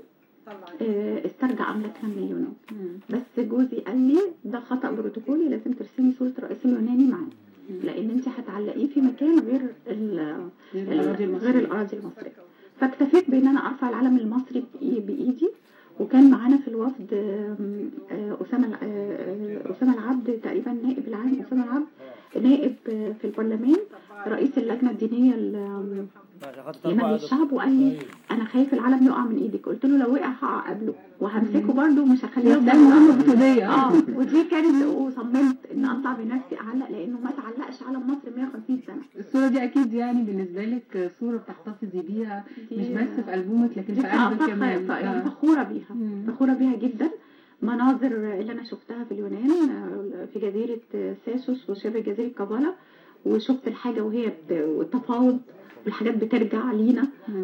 آه، استرجع املاكنا من اليونان مم. بس جوزي قال لي ده خطا بروتوكولي لازم ترسمي صوره الرئيس اليوناني معاه لان انت هتعلقيه في مكان غير ال- غير الأراضي غير المصرية. الاراضي المصريه فاكتفيت بان انا ارفع العلم المصري بإي- بايدي وكان معانا في الوفد آم، آه، اسامه الع- آه، اسامه العبد تقريبا نائب العام اسامه العبد نائب آه، في البرلمان رئيس اللجنه الدينيه ل- لمجلس الشعب وقال لي انا خايف العلم يقع من ايدك قلت له لو وقع هقع قبله وهمسكه برده ومش هخليه ده يقع. مهمة بطولية اه ودي كانت وصممت ان اطلع بنفسي اعلق لانه ما تعلقش علم مصر 150 سنه الصورة دي أكيد يعني بالنسبة لك صورة بتحتفظي بيها دي- مش بس في ألبومك لكن دي في قلبك فخ- كمان ف- يعني آه. فخوره بيها مم. فخوره بيها جدا مناظر اللي انا شفتها في اليونان آه، في جزيره آه، ساسوس وشبه جزيره كابالا وشفت الحاجه وهي بت- والتفاوض والحاجات بترجع لينا مم.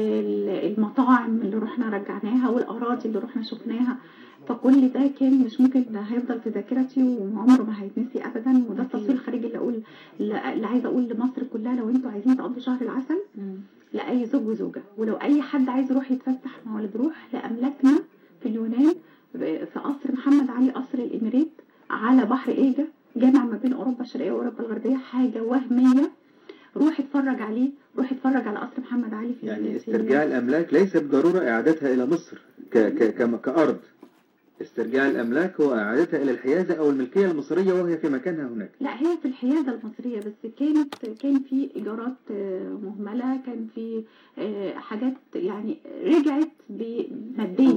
والمطاعم اللي رحنا رجعناها والاراضي اللي رحنا شفناها فكل ده كان مش ممكن ده هيفضل في ذاكرتي وعمره ما هيتنسي ابدا وده أكيد. التصوير الخارجي اللي اقول اللي عايزه اقول لمصر كلها لو انتوا عايزين تقضوا شهر العسل مم. لأي زوج وزوجة ولو أي حد عايز يروح يتفسح ما هو اللي بيروح لأملاكنا في اليونان في قصر محمد علي قصر الإميريت على بحر إيجا جامع ما بين أوروبا الشرقية وأوروبا الغربية حاجة وهمية روح اتفرج عليه روح اتفرج على قصر محمد علي في يعني في استرجاع الأملاك ليس بالضرورة إعادتها إلى مصر ك ك كم- كأرض استرجاع الأملاك هو إعادتها إلى الحيازة أو الملكية المصرية وهي في مكانها هناك لا هي في الحيازة المصرية بس كانت كان في إيجارات آه، مهملة كان في آه، حاجات يعني رجعت ب- ماديا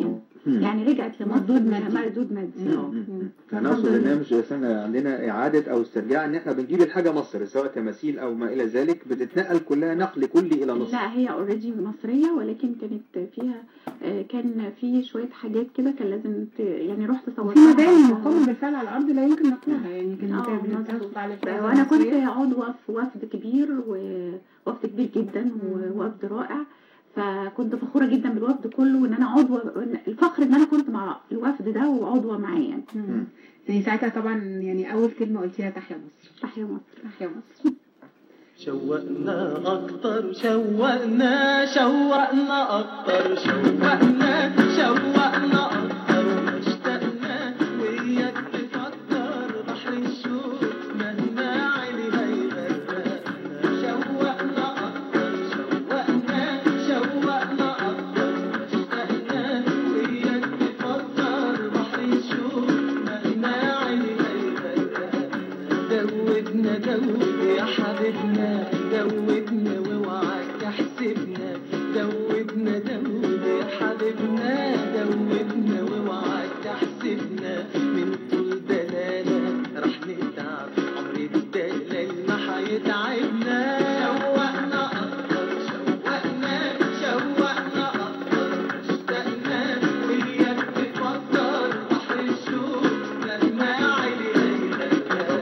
مم. يعني رجعت لمصر مردود مادي. مردود مادي مم. اه مم. فنقصد انها مش سنة عندنا اعادة او استرجاع ان احنا بنجيب الحاجة مصر سواء تماثيل او ما الى ذلك بتتنقل كلها نقل كلي الى مصر لا هي اوريدي مصرية ولكن كانت فيها آه، كان في شوية حاجات كده كان لازم ت... يعني رحت وفي صورتها مباني في- مقامة بالفعل على الأرض لا يمكن نقلها يعني كان آه، كانت مظبوط. بتتحط على الفئة وانا كنت المصرية. عضوة في وفد كبير ووفد كبير جدا ووفد رائع فكنت فخورة جدا بالوفد كله وان انا عضوة الفخر ان انا كنت مع الوفد ده وعضوة معاه يعني مم. يعني ساعتها طبعا يعني أول كلمة قلتيها تحيا مصر تحية مصر تحيا مصر شوقنا أكتر شوقنا شوقنا أكتر شوقنا شوقنا أكتر اشتقنا وياك تفكر بحر الشوق مهما علي هيغرقنا شوقنا أكتر شوقنا شوقنا أكتر اشتقنا وياك تفكر بحر الشوق مهما علي هيغرقنا دوبنا دوب يا حبيبنا دوبنا واوعى تحسبنا دوبنا دوب يا حبيبنا دوبنا واوعى تحسبنا من طول دلالة رح نتعب عمر الدلال ما حيتعبنا شوقنا أكتر شوقنا شوقنا أكتر اشتقنا وياك تفكر بحر الشوق مهما علي هيغرقنا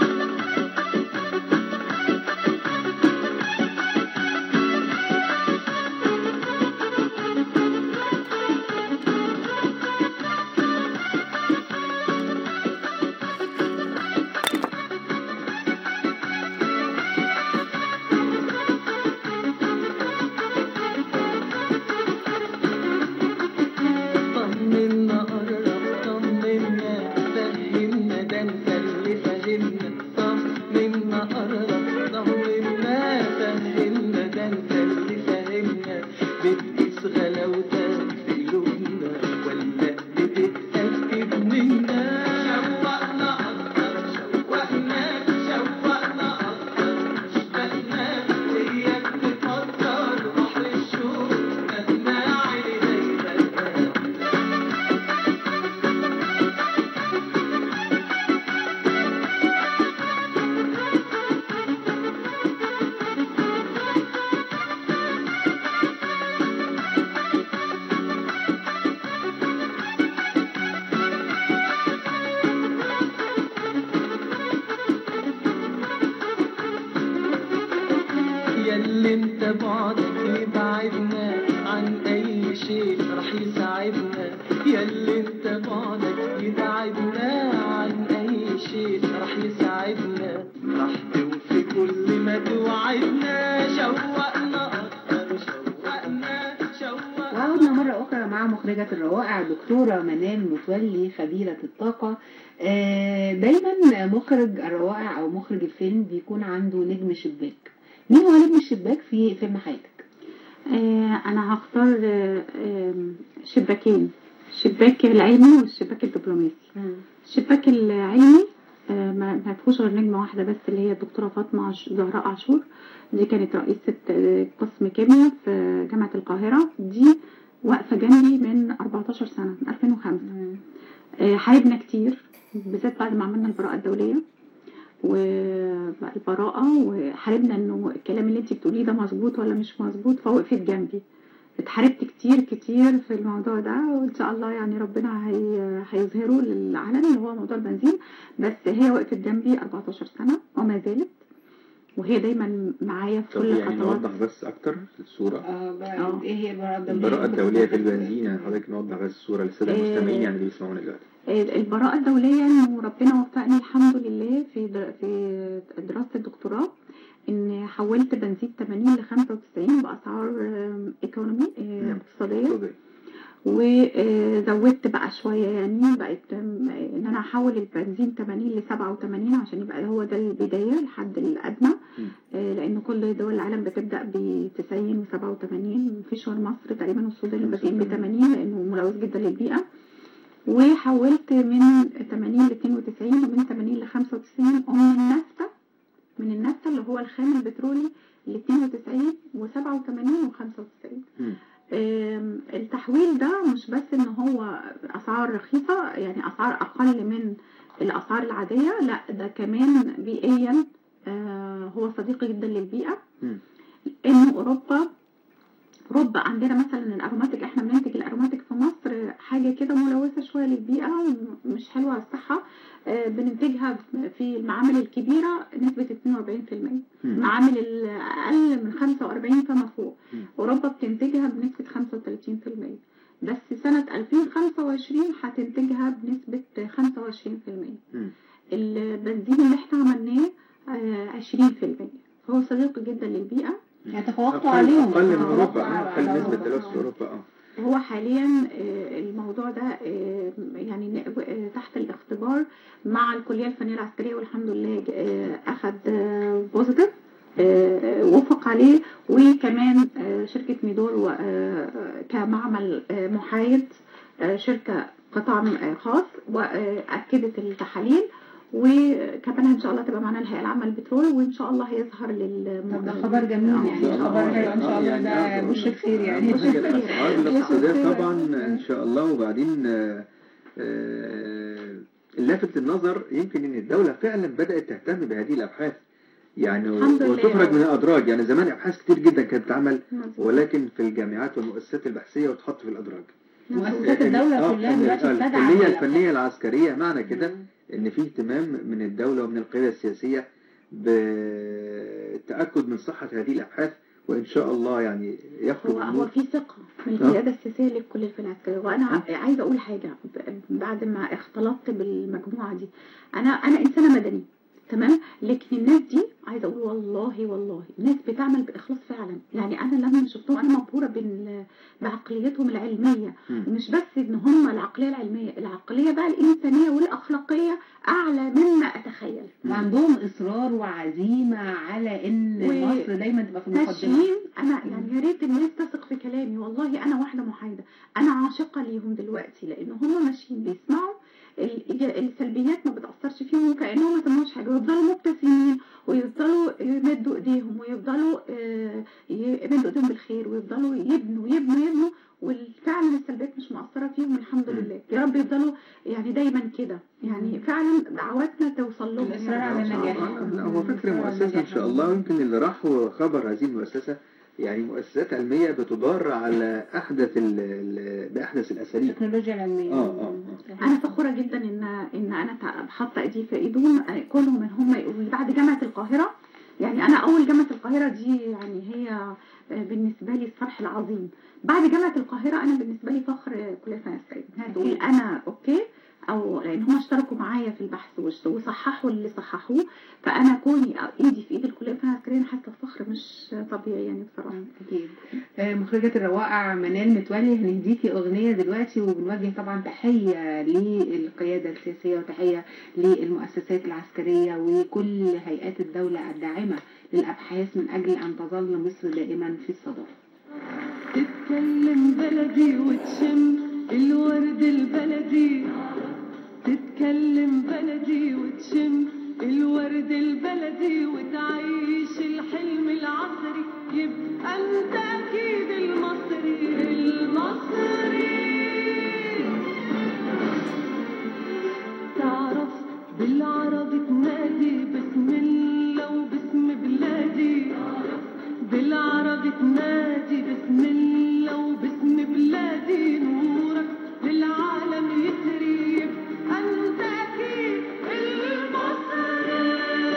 طمنا قرب طمنا فهمنا ده انت اللي فهمنا طمنا قرب طمنا فهمنا ده انت اللي فهمنا بتقيس غلاوتك في قلوبنا ولا بتتأكد منا شوقنا أكتر شوقنا شوقنا أكتر اشتقنا وياك تفكر بحر الشوق مهما علي هيغرقنا ياللي انت بعدك يبعدنا عن اي شيء رح يساعدنا ياللي انت بعدك يبعدنا عن اي شيء رح يساعدنا رح توفي كل ما توعدنا شوقنا اكتر شوقنا شوقنا وعودنا مرة أخرى مع مخرجة الروائع دكتورة منال متولي خبيرة الطاقة آه، دايما مخرج الروائع أو مخرج الفيلم بيكون عنده نجم شباك مين هو نجم الشباك في فيلم حياتك؟ آه، انا هختار آه، آم، شباكين الشباك العلمي والشباك الدبلوماسي الشباك العلمي آه، ما ما فيهوش غير نجمة واحدة بس اللي هي الدكتورة فاطمة عش- زهراء عاشور دي كانت رئيسة آه، قسم كيمياء في جامعة القاهرة دي واقفة جنبي من 14 سنة من 2005 آه، حاربنا كتير بالذات بعد ما عملنا البراءة الدولية والبراءة وحاربنا انه الكلام اللي انت بتقوليه ده مظبوط ولا مش مظبوط فوقفت جنبي اتحاربت كتير كتير في الموضوع ده وان شاء الله يعني ربنا هي هيظهره للعلن اللي هو موضوع البنزين بس هي وقفت جنبي 14 سنة وما زالت وهي دايما معايا في طب كل يعني خطوات نوضح بس اكتر الصورة آه، بقى آه. ايه هي البراءة الدولية؟ البراءة الدولية في البنزين يعني حضرتك نوضح بس الصورة للسادة إيه. المستمعين يعني اللي بيسمعونا دلوقتي البراءة الدولية انه ربنا وفقني الحمد لله في در- في دراسة الدكتوراه ان حولت بنزين 80 ل 95 باسعار آم، ايكونومي آه، نعم. اقتصادية اتفضلي. وزودت بقى شوية يعني بقيت آم، ان انا احول البنزين 80 ل 87 عشان يبقى هو ده البداية الحد الادنى مم. آه، لان كل دول العالم بتبدأ ب 90 و 87 مفيش غير مصر تقريبا والسودان اللي بادئين ب 80 لانه ملوث جدا للبيئة وحولت من 80 ل 92 ومن 80 ل 95 ومن النفطة من النفطة اللي هو الخام البترولي ل 92 و87 و95 مم. آم، التحويل ده مش بس ان هو اسعار رخيصة يعني اسعار اقل من الاسعار العادية لا ده كمان بيئيا آه، هو صديقي جدا للبيئة مم. انه اوروبا اوروبا عندنا مثلا الاروماتيك احنا بننتج الاروماتيك في مصر حاجه كده ملوثه شويه للبيئه مش حلوه على الصحه آه، بننتجها في المعامل الكبيره نسبه 42% مم. المعامل الاقل من 45 فما فوق مم. اوروبا بتنتجها بنسبه 35% بس سنه 2025 هتنتجها بنسبه 25% مم. البنزين اللي احنا عملناه آه، 20% فهو صديق جدا للبيئه يعني تفوقتوا أقل- عليهم أقل من تفوقوا أوروبا آه، على أقل نسبة أوروبا. تلوث في أوروبا اه هو حاليا آه، الموضوع ده آه، يعني ن- آه، تحت الاختبار مع الكلية الفنية العسكرية والحمد لله آه، أخد بوزيتيف وافق عليه وكمان آه، شركة ميدور و- آه، كمعمل آه، محايد آه، شركة قطاع آه، خاص وأكدت التحاليل وكمان ان شاء الله تبقى معانا الهيئه العامه للبترول وان شاء الله هيظهر لل طب ده خبر جميل آه. يعني خبر هيبقى ان شاء الله ده بشرة خير يعني أهم حاجة الأسعار بشرة الاقتصادية خير. طبعا إن شاء الله وبعدين آه، آه، اللافت للنظر يمكن إن الدولة فعلا بدأت تهتم بهذه الأبحاث يعني الحمد لله. وتخرج من الأدراج يعني زمان أبحاث كتير جدا كانت بتتعمل مظبوط. ولكن في الجامعات والمؤسسات البحثية وتحط في الأدراج مؤسسات الدولة آه، كلها إن دلوقتي الكلية بتدعم الأبحاث. الفنية العسكرية معنى كده إن في اهتمام من الدولة ومن القيادة السياسية بالتأكد من صحة هذه الأبحاث وإن شاء الله يعني يخرج هو هو النور في ثقة من القيادة السياسية للكلية الفنية العسكرية وأنا ع- عايزة أقول حاجة ب- بعد ما اختلطت بالمجموعة دي أنا أنا إنسانة مدني تمام لكن الناس دي عايزة أقول والله والله ناس بتعمل بإخلاص فعلا يعني أنا لما شفتهم أنا مبهورة بال- بعقليتهم العلمية مم. مش بس إن هم العقلية العلمية العقلية بقى الإنسانية والأخلاقية أعلى مما أتخيل وعندهم اصرار وعزيمه على ان و- مصر دايما تبقى في المقدمه ماشيين انا يعني يا ريت الناس تثق في كلامي والله انا واحده محايده انا عاشقه ليهم دلوقتي لان هم ماشيين بيسمعوا ال- السلبيات ما بتاثرش فيهم وكانهم ما سمعوش حاجه ويفضلوا مبتسمين ويفضلوا يمدوا ايديهم ويفضلوا آه، يمدوا ايديهم بالخير ويفضلوا يبنوا يبنوا يبنوا وفعلا السلبيات مش مؤثره فيهم الحمد لله يا رب يفضلوا يعني دايما كده يعني فعلا دعواتنا توصل لهم الإصرار على إن شاء النجاح. الله. لا، هو فكر مم. مؤسسة إن شاء الله ويمكن اللي راح وخبر هذه المؤسسة يعني مؤسسات علمية بتدار على أحدث ال ال بأحدث الأساليب التكنولوجيا العلميه آه، آه، انا فخوره جدا ان ان انا تع- حاطه ايدي في ايدهم كونهم ان هم يقولوا لي بعد جامعه القاهره يعني انا اول جامعه القاهره دي يعني هي بالنسبه لي الفرح العظيم بعد جامعه القاهره انا بالنسبه لي فخر كليه الفنون العسكريه انها تقول انا اوكي او لان هم اشتركوا معايا في البحث وش- وصححوا اللي صححوه فانا كوني ايدي في ايد الكليه الفنون العسكريه انا حاسه بفخر مش طبيعي يعني بصراحه أكيد آه، مخرجة الروائع منال متولي هنديكي أغنية دلوقتي وبنوجه طبعا تحية للقيادة السياسية وتحية للمؤسسات العسكرية وكل هيئات الدولة الداعمة للأبحاث من أجل أن تظل مصر دائما في الصدارة تتكلم بلدي وتشم الورد البلدي تتكلم بلدي وتشم الورد البلدي وتعيش الحلم العصري يبقى انت اكيد المصري المصري تعرف بالعربي تنادي بسم الله وباسم بلادي بالعربي تنادي بسم الله وباسم بلادي نورك للعالم يسري يبقى انت اكيد المصري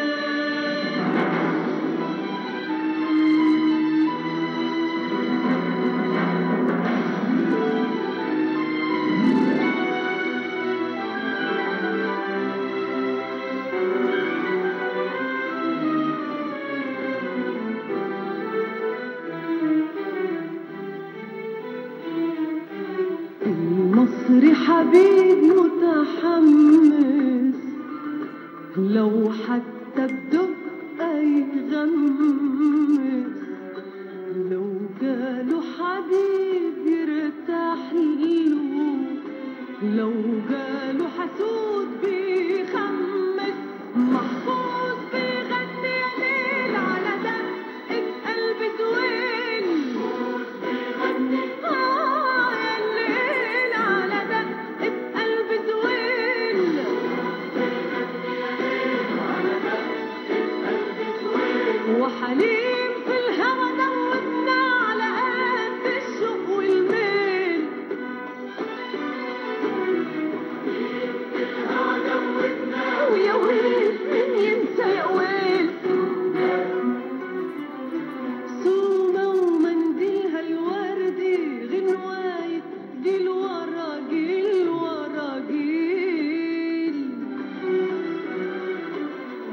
المصري حبيب متحمس لو حتى بدقة يغمس لو جاله حبيب يرتاح له لو جاله حسود بيخمس محفوظ بيغني يا ليل على دقة قلب زوين محفوظ بيغني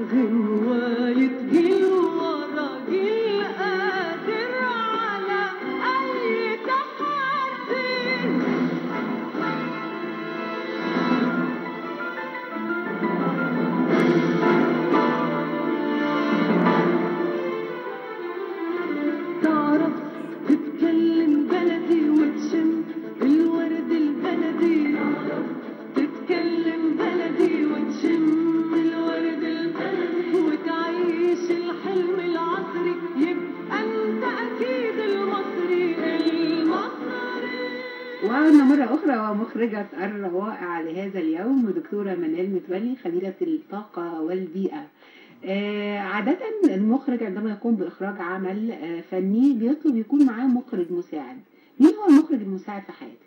غنواية جيل ورا جيل قادر على أي تحدي تعرف تتكلم بلدي وتشم الورد البلدي تتكلم بلدي وتشم الورد البلدي وتعيش الحلم العصري يبقى انت اكيد المصري المصري وعدنا مرة أخرى ومخرجة الروائع لهذا اليوم دكتورة منال متولي خبيرة الطاقة والبيئة آه، عادة المخرج عندما يقوم بإخراج عمل آه، فني بيطلب يكون معاه مخرج مساعد مين هو المخرج المساعد في حياتك؟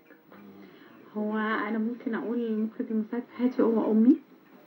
هو انا ممكن اقول المخرج المساعد في حياتي هو امي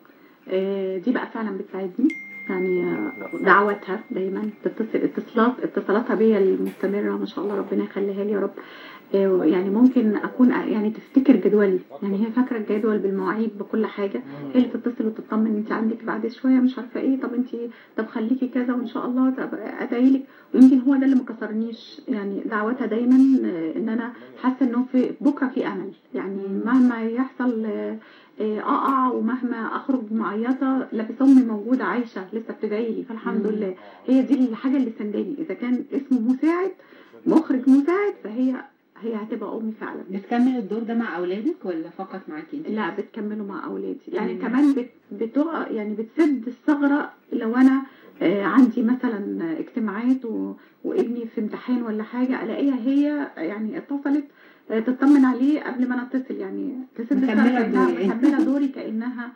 آه، دي بقى فعلا بتساعدني يعني آه، دعواتها دايما تتصل اتصالات اتصالاتها بيا المستمره ما شاء الله ربنا يخليها لي يا رب آه، يعني ممكن اكون يعني تفتكر جدولي يعني هي فاكره الجدول بالمواعيد بكل حاجه هي اللي تتصل وتطمن انت عندك بعد شويه مش عارفه ايه طب انت طب خليكي كذا وان شاء الله طب ادعي لك ويمكن هو ده اللي ما كسرنيش يعني دعواتها دايما آه، ان انا حاسه انه في بكره في امل يعني مهما يحصل آه، آه، اقع ومهما اخرج معيطه لا بس امي موجوده عايشه لسه بتدعي لي فالحمد مم. لله هي دي الحاجه اللي سنداني اذا كان اسمه مساعد مخرج مساعد فهي هي هتبقى امي فعلا بتكمل الدور ده مع أولادك ولا فقط معاكي انت؟ لا بتكمله مع اولادي يعني مم. كمان بت بتقع يعني بتسد الثغره لو انا آه، عندي مثلا اجتماعات و... وابني في امتحان ولا حاجه الاقيها هي يعني اتصلت آه، تطمن عليه قبل ما انا اتصل يعني تسد مكملة الثغره كانها دوري. مكمله دوري كانها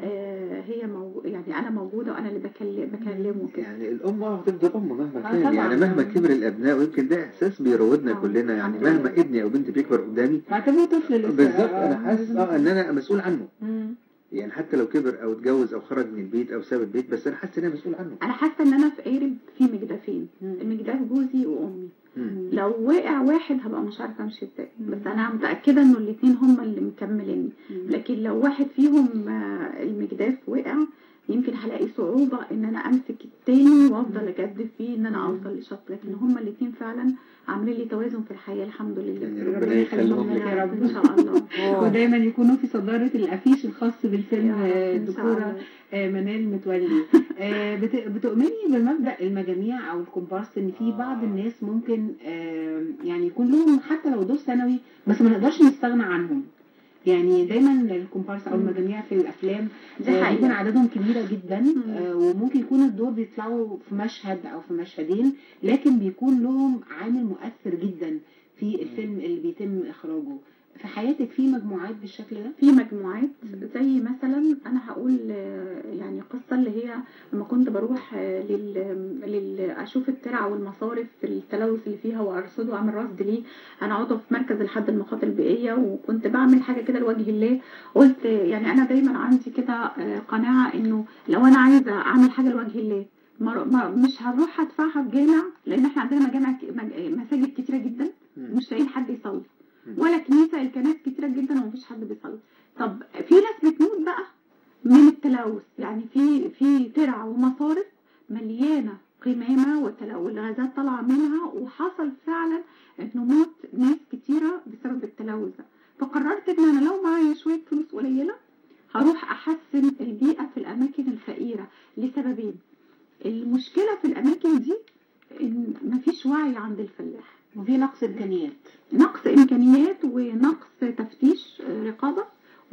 آه، هي موجو... يعني انا موجوده وانا اللي بكلم بكلمه كده يعني الأم اه هتفضل أم مهما آه كان طبعاً. يعني مهما كبر الأبناء ويمكن ده إحساس بيروضنا آه، كلنا يعني الحمد لله. مهما ابني أو بنتي بيكبر قدامي بعتبره طفل لسه بالظبط آه، أنا حاسس اه إن أنا مسؤول عنه مم. يعني حتى لو كبر أو اتجوز أو خرج من البيت أو ساب البيت بس أنا حاسس إن أنا مسؤول عنه انا حاسه ان انا في قارب في مجدفين مم. المجداف جوزي وامي مم. لو وقع واحد هبقى مش عارفه امشي ازاي مم. بس انا متاكده انه الاثنين هما اللي مكمليني مم. لكن لو واحد فيهم آه، المجداف وقع يمكن هلاقي صعوبة ان انا امسك التاني وافضل اجدد فيه ان انا اوصل لشط لكن هما الاتنين فعلا عاملين لي توازن في الحياة الحمد يعني لله ربنا ربنا يخليهم يخليهم لك لك يا رب ان شاء الله ودايما يكونوا في صدارة الأفيش الخاص بالفيلم يا رب، آه، إن شاء الدكتورة الله. آه، منال متولي آه، بت- بتؤمني بمبدأ المجاميع أو الكومبارس إن في بعض الناس ممكن آه، يعني يكون لهم حتى لو دور ثانوي بس ما نقدرش نستغنى عنهم يعني دايما الكومبارس او مم. المجاميع في الافلام دي آه، حقيقة. بيكون عددهم كبيره جدا مم. آه، وممكن يكون الدور بيطلعوا في مشهد او في مشهدين لكن بيكون لهم عامل مؤثر جدا في الفيلم اللي بيتم اخراجه في حياتك في مجموعات بالشكل ده في مجموعات زي مثلا انا هقول آه، يعني قصه اللي هي لما كنت بروح آه، لل, لل اشوف الترع والمصارف في التلوث اللي فيها وارصده واعمل رصد ليه انا عضو في مركز الحد المخاطر البيئيه وكنت بعمل حاجه كده لوجه الله قلت آه، يعني انا دايما عندي كده آه، قناعه انه لو انا عايزه اعمل حاجه لوجه الله ما ما مش هروح ادفعها في جامع لان احنا عندنا مجامع ك- مج- مساجد كتيره جدا مم. مش لاقيين حد يصلي مم. ولا كنيسه الكنائس كتيره جدا ومفيش حد بيصلي طب في ناس بتموت بقى من التلوث يعني في في ترع ومصارف مليانه قمامه وتل- والغازات طالعه منها وحصل فعلا انه موت ناس كتيره بسبب التلوث ده فقررت ان انا لو معايا شويه فلوس قليله هروح احسن البيئه في الاماكن الفقيره لسببين المشكله في الاماكن دي ان مفيش وعي عند الفلاح وفي نقص امكانيات نقص امكانيات ونقص تفتيش آه، رقابه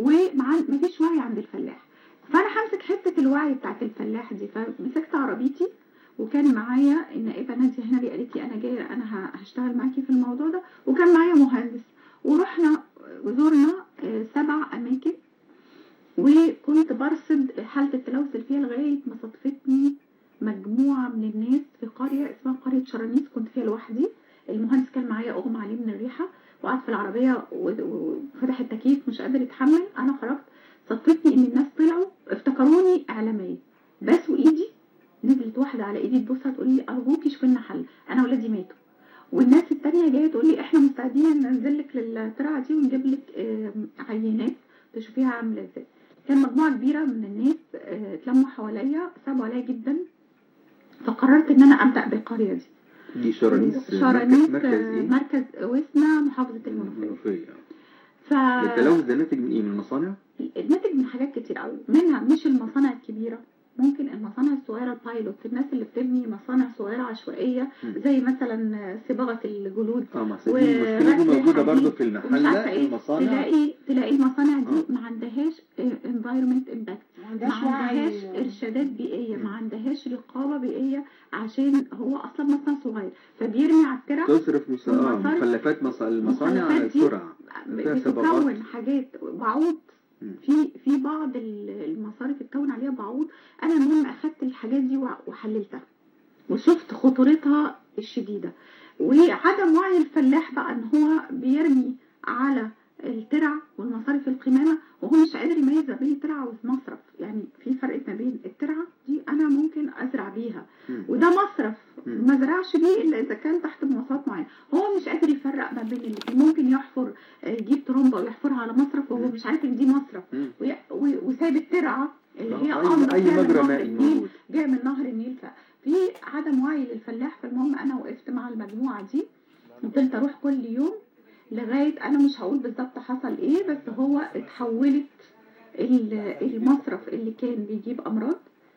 ومفيش وعي عند الفلاح فانا همسك حته الوعي بتاعت الفلاح دي فمسكت عربيتي وكان معايا النائبه ناديه هنري قالت لي انا جايه انا ه- هشتغل معاكي في الموضوع ده وكان معايا مهندس ورحنا وزورنا آه، سبع اماكن وكنت برصد حاله التلوث اللي فيها لغايه ما صدفتني مجموعه من الناس في قريه اسمها قريه شرانيس كنت فيها لوحدي المهندس كان معايا اغمى عليه من الريحه وقعد في العربيه و- وفتح التكييف مش قادر يتحمل انا خرجت صدفتني ان الناس طلعوا افتكروني اعلاميه بسوا ايدي نزلت واحده على ايدي تبصها تقول لي ارجوكي شوفي لنا حل انا ولادي ماتوا والناس التانية جاية تقول لي احنا مستعدين ننزل لك للترعة دي ونجيب لك آم، عينات تشوفيها عاملة ازاي كان مجموعة كبيرة من الناس آه، اتلموا حواليا صعبوا عليا جدا فقررت ان انا ابدا بالقرية دي دي شرانيس شرانيس مركز آه، ايه؟ مركز وسنا محافظة المنوفية المنوفية ف التلوث ده ناتج من ايه؟ من المصانع؟ الناتج من حاجات كتير قوي منها مش المصانع الكبيرة ممكن المصانع الصغيرة البايلوت الناس اللي بتبني مصانع صغيرة عشوائية مم. زي مثلا صباغة الجلود اه ما أصل دي المشكلة دي ورسم موجودة الحديد برضه في ومش عارفة المحلة ايه المصانع تلاقي تلاقي المصانع دي آه. ما عندهاش environment impact ما ما عندهاش عندهاش وعي ارشادات بيئيه مم. ما عندهاش رقابه بيئيه عشان هو اصلا مصنع صغير فبيرمي على الترع تصرف مس... اه المصانع- مخلفات مص... المصانع على المخلفات دي السرعة فيها صبغات. بتكون حاجات بعوض مم. في في بعض ال- المصارف اتكون عليها بعوض انا المهم اخدت الحاجات دي وع- وحللتها وشفت خطورتها الشديده وعدم وعي الفلاح بقى ان هو بيرمي على الترع والمصارف القمامه وهو مش قادر يميز ما بين الترعه والمصرف يعني في فرق ما بين الترعه دي انا ممكن ازرع بيها مم. وده مصرف مم. ما زرعش بيه الا اذا كان تحت مواصفات معينه هو مش قادر يفرق ما بين الاثنين ممكن يحفر آه، يجيب ترومبه ويحفرها على مصرف وهو مم. مش عارف ان دي مصرف مم. وي- وي- وسايب الترعه اللي هي آه، أنضف أي, أي جاية من مجرى نهر مائي النيل موجود جايه من نهر النيل ففي عدم وعي للفلاح فالمهم انا وقفت مع المجموعه دي فضلت اروح كل يوم لغايه انا مش هقول بالظبط حصل ايه بس هو اتحولت ال- المصرف اللي كان بيجيب امراض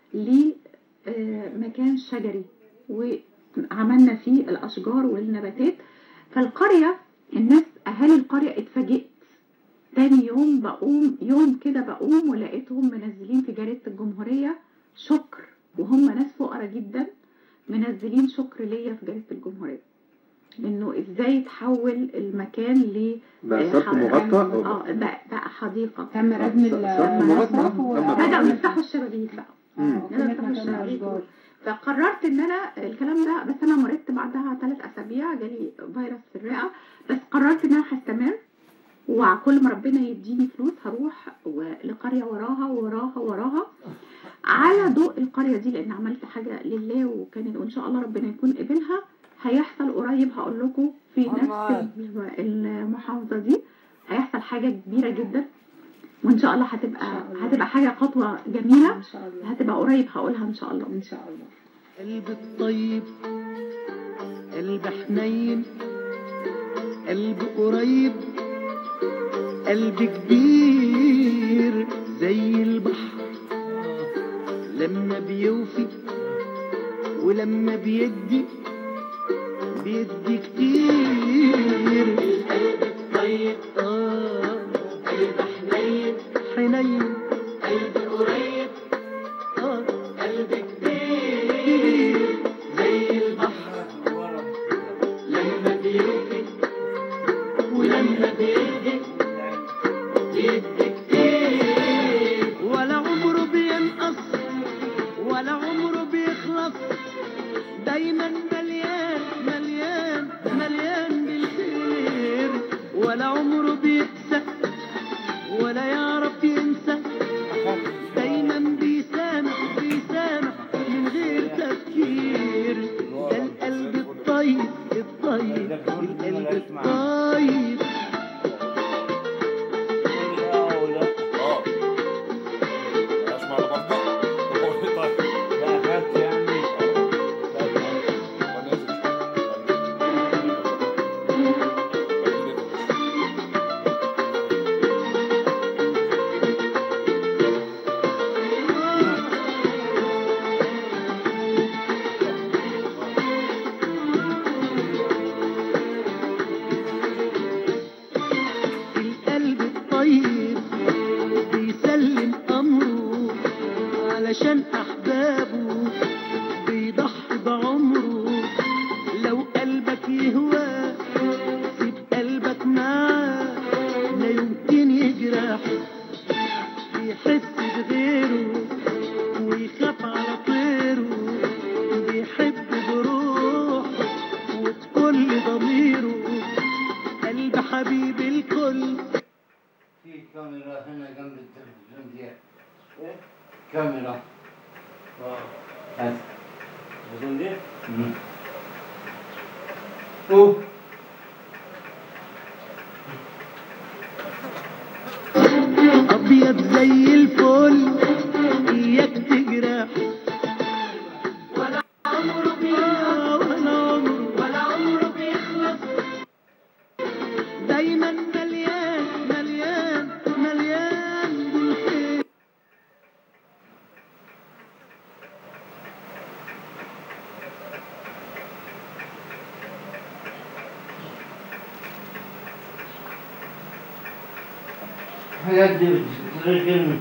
لمكان شجري وعملنا فيه الاشجار والنباتات فالقريه الناس اهالي القريه اتفاجئت تاني يوم بقوم يوم كده بقوم ولقيتهم منزلين في جريدة الجمهورية شكر وهم ناس فقراء جدا منزلين شكر ليا في جريدة الجمهورية انه ازاي تحول المكان ل بقى صرف مغطى أو اه بقى, بقى حديقة تم ردم صرف مغطى. المصرف تم بدأوا ردم. يفتحوا الشبابيك بقى مم. وكانت مكان الاشجار فقررت ان انا الكلام ده بس انا مرضت بعدها ثلاث اسابيع جالي فيروس في الرئه بس قررت ان انا هستمر وكل ما ربنا يديني فلوس هروح و- لقريه وراها وراها وراها على ضوء القريه دي لان عملت حاجه لله وكان وان شاء الله ربنا يكون قبلها هيحصل قريب هقول لكم في نفس الم- المحافظه دي هيحصل حاجه كبيره جدا وان شاء الله هتبقى إن شاء الله. هتبقى حاجه خطوه جميله ان شاء الله هتبقى قريب هقولها ان شاء الله ان شاء الله قلب الطيب قلب حنين قلب قريب قلب كبير زي البحر لما بيوفي ولما بيدي بيدي كتير القلب الطيب اه قلب حنين حنين قلب قريب اه قلب كبير زي البحر لما بيوفي ولما بيدي بيدي كتير ولا عمره بينقص ولا عمره بيخلص دايما مليان مليان مليان بالخير ولا عمره بيقسى ولا يعرف ينسى دايما بيسامح بيسامح من غير تفكير ده القلب الطيب الطيب القلب الطيب اه اسمع انا برضه طيب لا أخذت يعني وانا نازل القلب الطيب بيسلم أمره علشان أحبابه بيضحي بعمره لو قلبك يهوى سيب قلبك معاه لا يمكن يجرح بيحس بغيره ويخاف على طيره بيحب بروحه وبكل ضميره قلب حبيب الكل في كاميرا هنا جنب التلفزيون دي كاميرا هات التلفزيون دي اوه ابيض زي الفل الحاجات دي لكن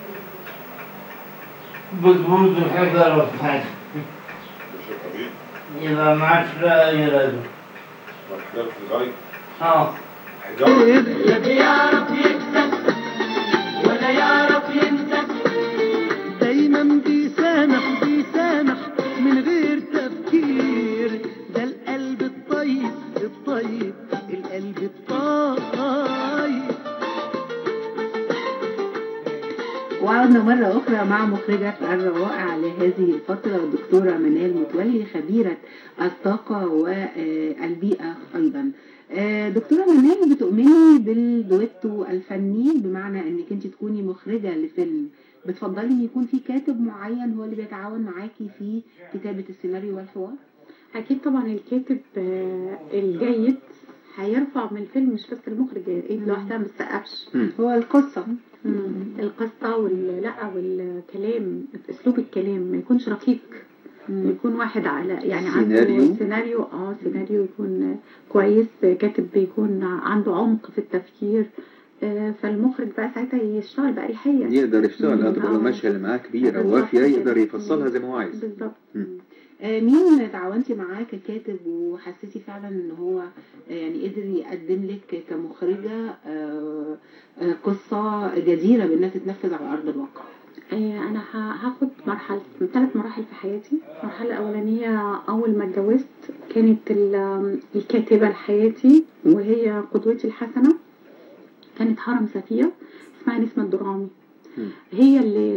بتبوظ الحاجة لو فتحت مش حبيب يبقى ما عادش لها أي لازمة مرحلة في الغاية اه حجاب لا بيعرف يكسب ولا يعرف ينسى دايما بيسامح بيسامح من غير تفكير ده القلب الطيب الطيب القلب الطيب وعدنا مرة أخرى مع مخرجة الروائع لهذه الفترة الدكتورة منال متولي خبيرة الطاقة والبيئة أيضا آه، دكتورة منال بتؤمني بالدويتو الفني بمعنى انك انت تكوني مخرجة لفيلم بتفضلي ان يكون في كاتب معين هو اللي بيتعاون معاكي في كتابة السيناريو والحوار اكيد طبعا الكاتب آه، الجيد هيرفع من الفيلم مش بس المخرج ايد لوحدها ما تسقفش هو القصة القصه وال لا والكلام اسلوب الكلام ما يكونش رقيق يكون واحد على يعني سيناريو. عنده سيناريو اه سيناريو يكون كويس كاتب بيكون عنده عمق في التفكير آه، فالمخرج بقى ساعتها يشتغل بأريحية يقدر يشتغل مم. اه تبقى المشهد اللي معاه كبيرة بالظبط ووافية كده. يقدر يفصلها زي ما هو عايز بالظبط آه، مين تعاونتي معاه ككاتب وحسيتي فعلا ان هو آه، يعني قدر يقدم لك كمخرجة آه، آه، قصة جديرة بانها تتنفذ على ارض الواقع آه، انا ه- هاخد مرحله ثلاث مراحل في حياتي المرحله الاولانيه اول ما اتجوزت كانت ال- الكاتبه لحياتي وهي قدوتي الحسنه كانت هرم سفيه اسمها نسمه الدرامي مم. هي اللي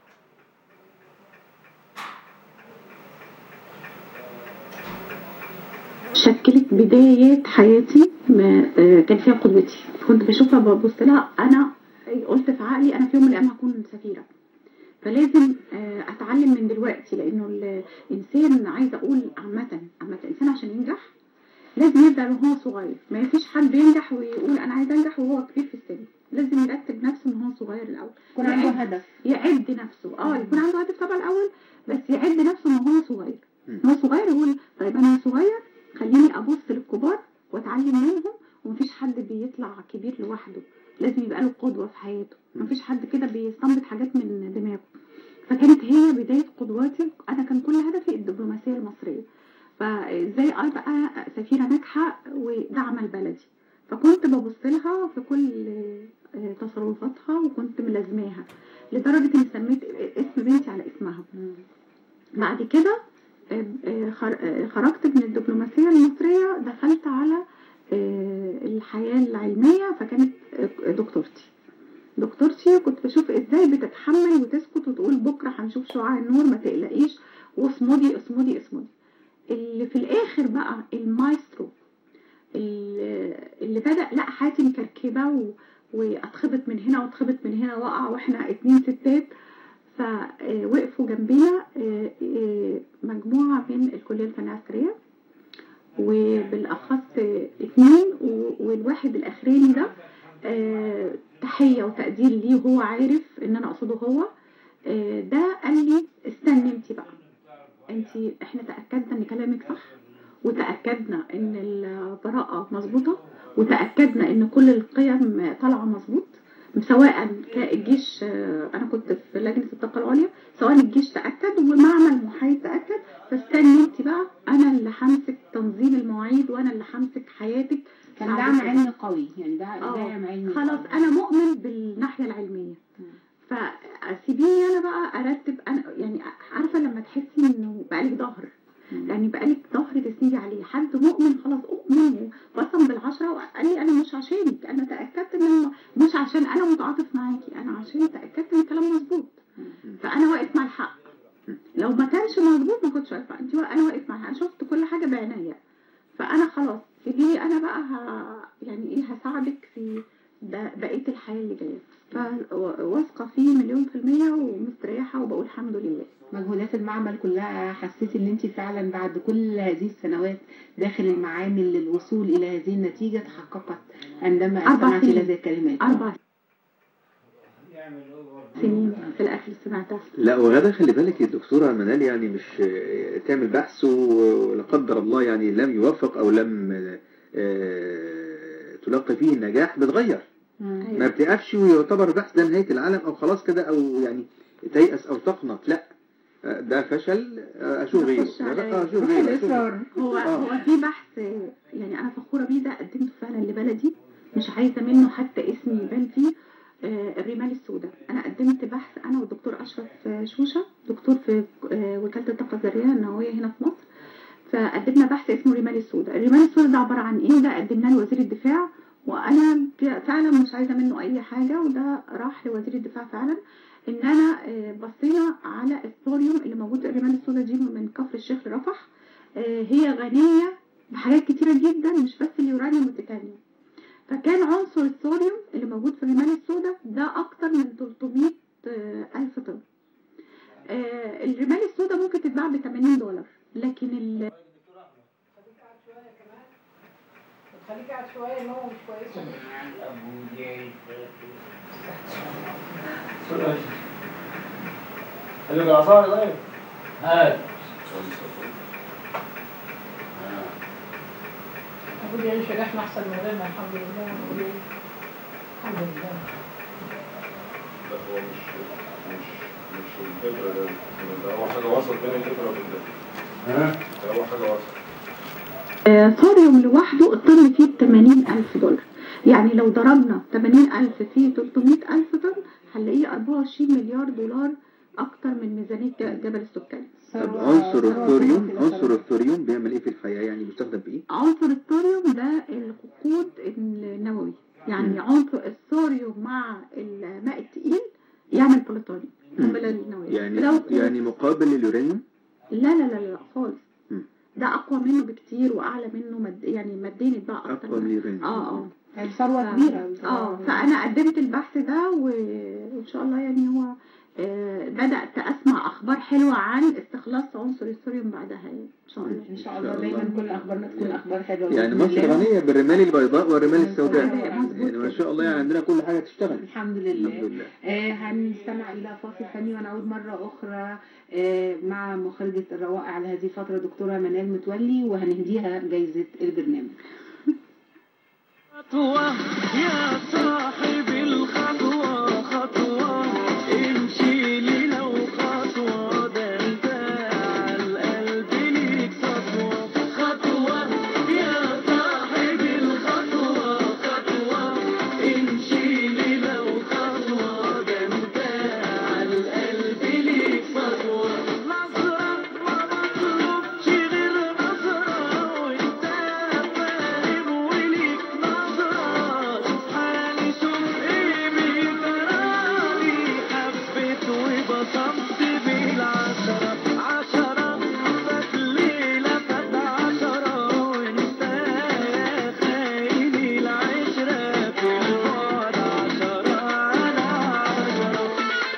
شكلت بداية حياتي ما آه، كان فيها قدوتي كنت بشوفها ببص لها أنا قلت في عقلي أنا في يوم من الأيام هكون سفيرة فلازم آه، أتعلم من دلوقتي لأنه الإنسان عايزة أقول عامة عامة الإنسان عشان ينجح لازم يبدأ وهو صغير ما فيش حد ينجح ويقول أنا عايز أنجح وهو كبير في السن لازم يرتب نفسه من هو صغير الأول يكون عنده هدف يعد نفسه اه يكون عنده هدف طبعا الاول بس يعد نفسه من هو صغير مم. هو صغير يقول طيب انا صغير خليني ابص للكبار واتعلم منهم ومفيش حد بيطلع كبير لوحده لازم يبقى له قدوه في حياته مم. مفيش حد كده بيستنبط حاجات من دماغه فكانت هي بدايه قدواتي انا كان كل هدفي الدبلوماسيه المصريه فازاي ابقى سفيره ناجحه وده عمل بلدي فكنت ببص لها في كل آه، تصرفاتها وكنت ملازماها لدرجه اني سميت اسم بنتي على اسمها بعد كده آه، آه، خر- آه، خرجت من الدبلوماسيه المصريه دخلت على آه، الحياه العلميه فكانت آه، دكتورتي دكتورتي كنت بشوف ازاي بتتحمل وتسكت وتقول بكره هنشوف شعاع النور ما تقلقيش واصمدي اصمدي اصمدي اللي في الاخر بقى المايسترو اللي اللي بدا لا حياتي مكركبه و... واتخبط من هنا واتخبط من هنا واقع واحنا اتنين ستات فوقفوا جنبينا آه، آه، مجموعه من الكليه الفنيه العسكريه وبالاخص آه، اتنين و- والواحد الاخراني ده آه، تحيه وتقدير ليه وهو عارف ان انا اقصده هو آه، ده قال لي استني انت بقى انت احنا تاكدنا ان كلامك صح وتاكدنا ان البراءه مظبوطه وتاكدنا ان كل القيم طالعه مظبوط سواء كان الجيش آه، انا كنت في لجنه الطاقه العليا سواء الجيش تاكد ومعمل محايد تاكد فاستني انت بقى انا اللي همسك تنظيم المواعيد وانا اللي همسك حياتك كان بعد دعم كده. علمي قوي يعني ده آه، دعم علمي خلاص قوي. انا مؤمن بالناحيه العلميه مم. فسيبيني انا بقى ارتب انا يعني عارفه لما تحسي انه بقالك ظهر مم. يعني بقالك ظهر تسندي عليه حد مؤمن خلاص اؤمن وقسم بالعشره وقال لي انا مش عشانك انا تاكدت ان أنا مش عشان انا متعاطف معاكي انا عشان تاكدت ان الكلام مظبوط فانا واقف مع الحق لو ما كانش مظبوط ما كنتش واقفه انت انا واقف مع الحق انا شفت كل حاجه بعناية فانا خلاص سيبيلي انا بقى ه... يعني ايه هساعدك في ب- بقيه الحياه اللي جايه فواثقه فيه مليون في الميه ومستريحه وبقول الحمد لله مجهودات المعمل كلها حسيتي ان انت فعلا بعد كل هذه السنوات داخل المعامل للوصول الى هذه النتيجة تحققت عندما أربع استمعتي سنين. لهذه الكلمات اربع سنين في الاخر سمعتها لا وغدا خلي بالك الدكتورة منال يعني مش آه، تعمل بحث ولا قدر الله يعني لم يوفق أو لم آه، تلقي فيه النجاح بتغير مم. ما بتقفش ويعتبر بحث ده نهاية العالم او خلاص كده او يعني تيأس او تقنط لا آه، ده فشل آه، اشوف غيره نخش على آه، اشوف روح غيره أشوف الإصرار هو آه. هو في بحث يعني انا فخوره بيه ده قدمته فعلا لبلدي مش عايزه منه حتى اسمي يبان فيه آه، الرمال السوداء انا قدمت بحث انا والدكتور اشرف شوشه دكتور في آه، وكاله الطاقه الذريه النوويه هنا في مصر فقدمنا بحث اسمه الرمال السوداء الرمال السوداء ده عباره عن ايه ده قدمناه لوزير الدفاع وانا فعلا مش عايزه منه اي حاجه وده راح لوزير الدفاع فعلا ان انا آه، بصينا على الثوريوم اللي موجود الرمال السوداء دي من كفر الشيخ لرفح آه، هي غنية بحاجات كتيرة جدا مش بس اليورانيوم والتيتانيوم فكان عنصر الثوريوم اللي موجود في الرمال السوداء ده أكتر من 300 آه، ألف طن آه، الرمال السوداء ممكن تتباع ب 80 دولار لكن ال خليك قاعد شويه ان هو مش كويسه خليك العصاية طيب هات المفروض يعيش احنا احسن من غيرنا الحمد لله ونقول ايه الحمد لله لا هو مش مش مش الفكرة ده ده هو حاجة وسط بين الفكرة وبين ده ها ده هو حاجة وسط آه، ثوريوم لوحده الطن فيه ب 80 ألف دولار يعني لو ضربنا 80 ألف في 300 ألف طن هنلاقيه 24 مليار دولار أكتر من ميزانية ج- جبل السكان طب ثروة- عنصر ثروة الثوريوم في عنصر الثروة. الثوريوم بيعمل ايه في الحياة يعني بيستخدم بايه؟ عنصر الثوريوم ده الوقود النووي يعني مم. عنصر الثوريوم مع الماء التقيل يعمل بلوتونيوم مم. قنبلة نووية يعني ده وقود. يعني مقابل لليورانيوم لا لا لا لا خالص مم. ده أقوى منه بكتير وأعلى منه مد... يعني ماديا يتباع أكتر اقوى من منه. اليورانيوم اه اه يعني ثروة ف- كبيرة اه فانا قدمت البحث ده و- وان شاء الله يعني هو آه، بدات اسمع اخبار حلوه عن استخلاص عنصر الثوريوم بعدها يعني ان شاء الله ان شاء الله دايما كل اخبارنا تكون اخبار حلوه يعني بإذن مصر الله. غنية بالرمال البيضاء والرمال السوداء مظبوط يعني ما كده. شاء الله يعني عندنا كل حاجة تشتغل الحمد الحمد لله لله آه هنستمع إلى فاصل فني ونعود مرة أخرى آه مع مخرجة الروائع لهذه الفترة دكتورة منال متولي وهنهديها جايزة البرنامج خطوة يا صاحب الخطوة خطوة امشي لي لو خطوة ده انت عالقلب ليك سطوة خطوة يا صاحب الخطوة خطوة امشي لي لو خطوة ده انت عالقلب ليك سطوة نظرة ما مطلوبش غير نظرة وانت فاهم وليك نظرة حالي شوف ايه بيجرالي حبيت وبصمت بالعشرة عشرة فات ليلة فات عشرة وانت يا خايني العشرة في البعد عشرة على عشرة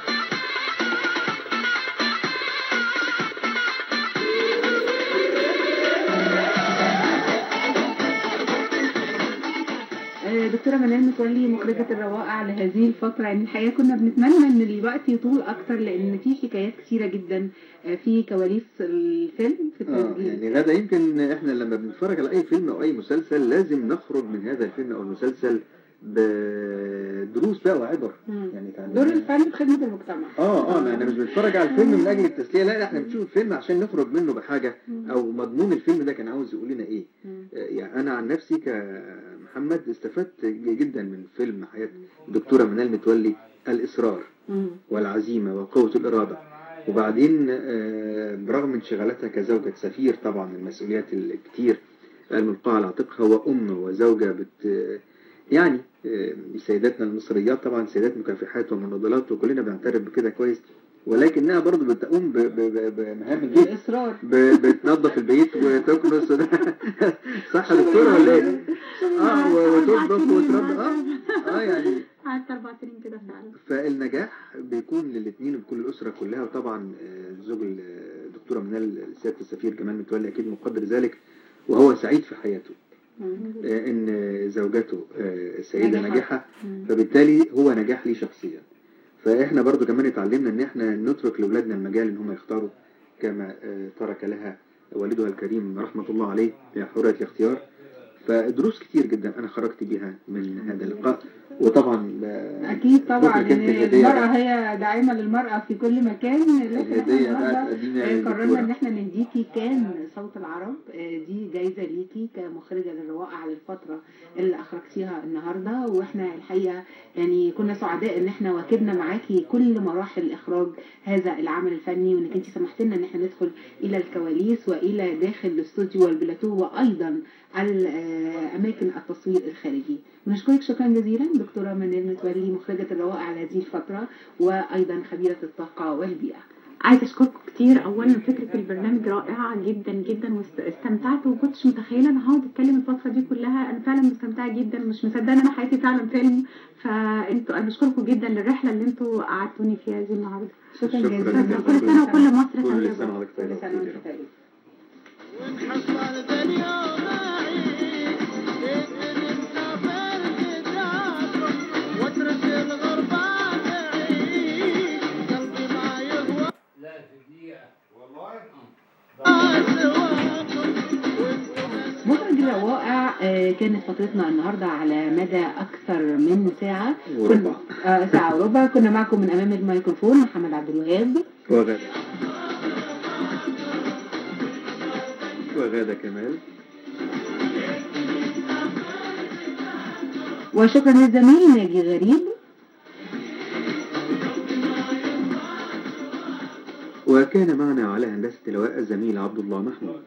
آه دكتورة منال متولي مخرجة الروائع لهذه الفترة يعني الحقيقة كنا بنتمنى إن الوقت يطول أكتر لأن في حكايات كثيرة جدا آه في كواليس الفيلم في اه التسجيل يعني غدا يمكن احنا لما بنتفرج على اي فيلم او اي مسلسل لازم نخرج من هذا الفيلم او المسلسل بدروس بقى وعبر مم. يعني تعليم. دور الفن في خدمة المجتمع اه اه ما احنا مش بنتفرج على الفيلم من اجل التسليه لا لا احنا بنشوف الفيلم عشان نخرج منه بحاجه او مضمون الفيلم ده كان عاوز يقول لنا ايه مم. آه، يعني انا عن نفسي كمحمد استفدت جدا من فيلم حياه الدكتوره منال متولي الاصرار مم. والعزيمة وقوة الإرادة وبعدين آه، برغم انشغالاتها كزوجة سفير طبعا المسؤوليات الكتير الملقاة على عاتقها وأم وزوجة بت يعني آه، سيداتنا المصريات طبعا سيدات مكافحات ومناضلات وكلنا بنعترف بكده كويس ولكنها برضو بتقوم ب- ب- ب- بمهام البيت الإصرار ب- بتنظف البيت وتكنس وده صح يا دكتورة ولا ايه؟ اه و- وتطبخ وتربي اه اه يعني قعدت اربع سنين كده فعلا فالنجاح بيكون للاثنين وبكل الأسرة كلها وطبعا آه، زوج الدكتورة منال سيادة السفير جمال متولي أكيد مقدر ذلك وهو سعيد في حياته مم. آه، إن زوجته آه، السيدة ناجحة. ناجحة مم. فبالتالي هو نجاح ليه شخصيا فإحنا برضو كمان اتعلمنا إن إحنا نترك لأولادنا المجال إن هم يختاروا كما آه، ترك لها والدها الكريم رحمة الله عليه هي حرية الاختيار فدروس كتير جدا انا خرجت بيها من هذا اللقاء وطبعا آه، اكيد طبعا فكرة كانت يعني الهدية المرأة هي داعمة للمرأة في كل مكان لكن احنا الهدية بقى النهارده تقديمها آه، قررنا للدكتورة. ان احنا نديكي كان صوت العرب آه، دي جايزة ليكي كمخرجة للروائع على الفترة اللي اخرجتيها النهاردة واحنا الحقيقة يعني كنا سعداء ان احنا واكبنا معاكي كل مراحل اخراج هذا العمل الفني وانك انت سمحت لنا ان احنا ندخل الى الكواليس والى داخل الاستوديو والبلاتو وايضا ال- آه، اماكن التصوير الخارجي بنشكرك شكرا جزيلا دكتورة منال متولي مخرجة الروائع على هذه الفترة وايضا خبيرة الطاقة والبيئة عايزه اشكركم كتير اولا فكره البرنامج رائعه جدا جدا واستمتعت وكنتش متخيله ان هقعد اتكلم الفتره دي كلها انا فعلا مستمتعه جدا مش مصدقه ان انا حياتي فعلا فيلم فانتوا انا بشكركم جدا للرحله اللي انتوا قعدتوني فيها دي النهارده شكرا شكراً جزيلا جزيلاً. كل سنه وكل مصر كل طيبه سنة وحضرتك كل طيبة سنة وبخير. وانت طيب ونحصل دنيا معي نسافر تتعاطف واترك الغربة تعيش قلبي ما يهوى لا في دقيقة والله سواكم مخرج الروائع آه، كانت فترتنا النهارده على مدى اكثر من ساعه وربع. آه، ساعه وربع كنا معكم من امام الميكروفون محمد عبد الوهاب وغادة وغادة كمال وشكرا للزميل ناجي غريب وكان معنا على هندسة اللواء الزميل عبد الله محمود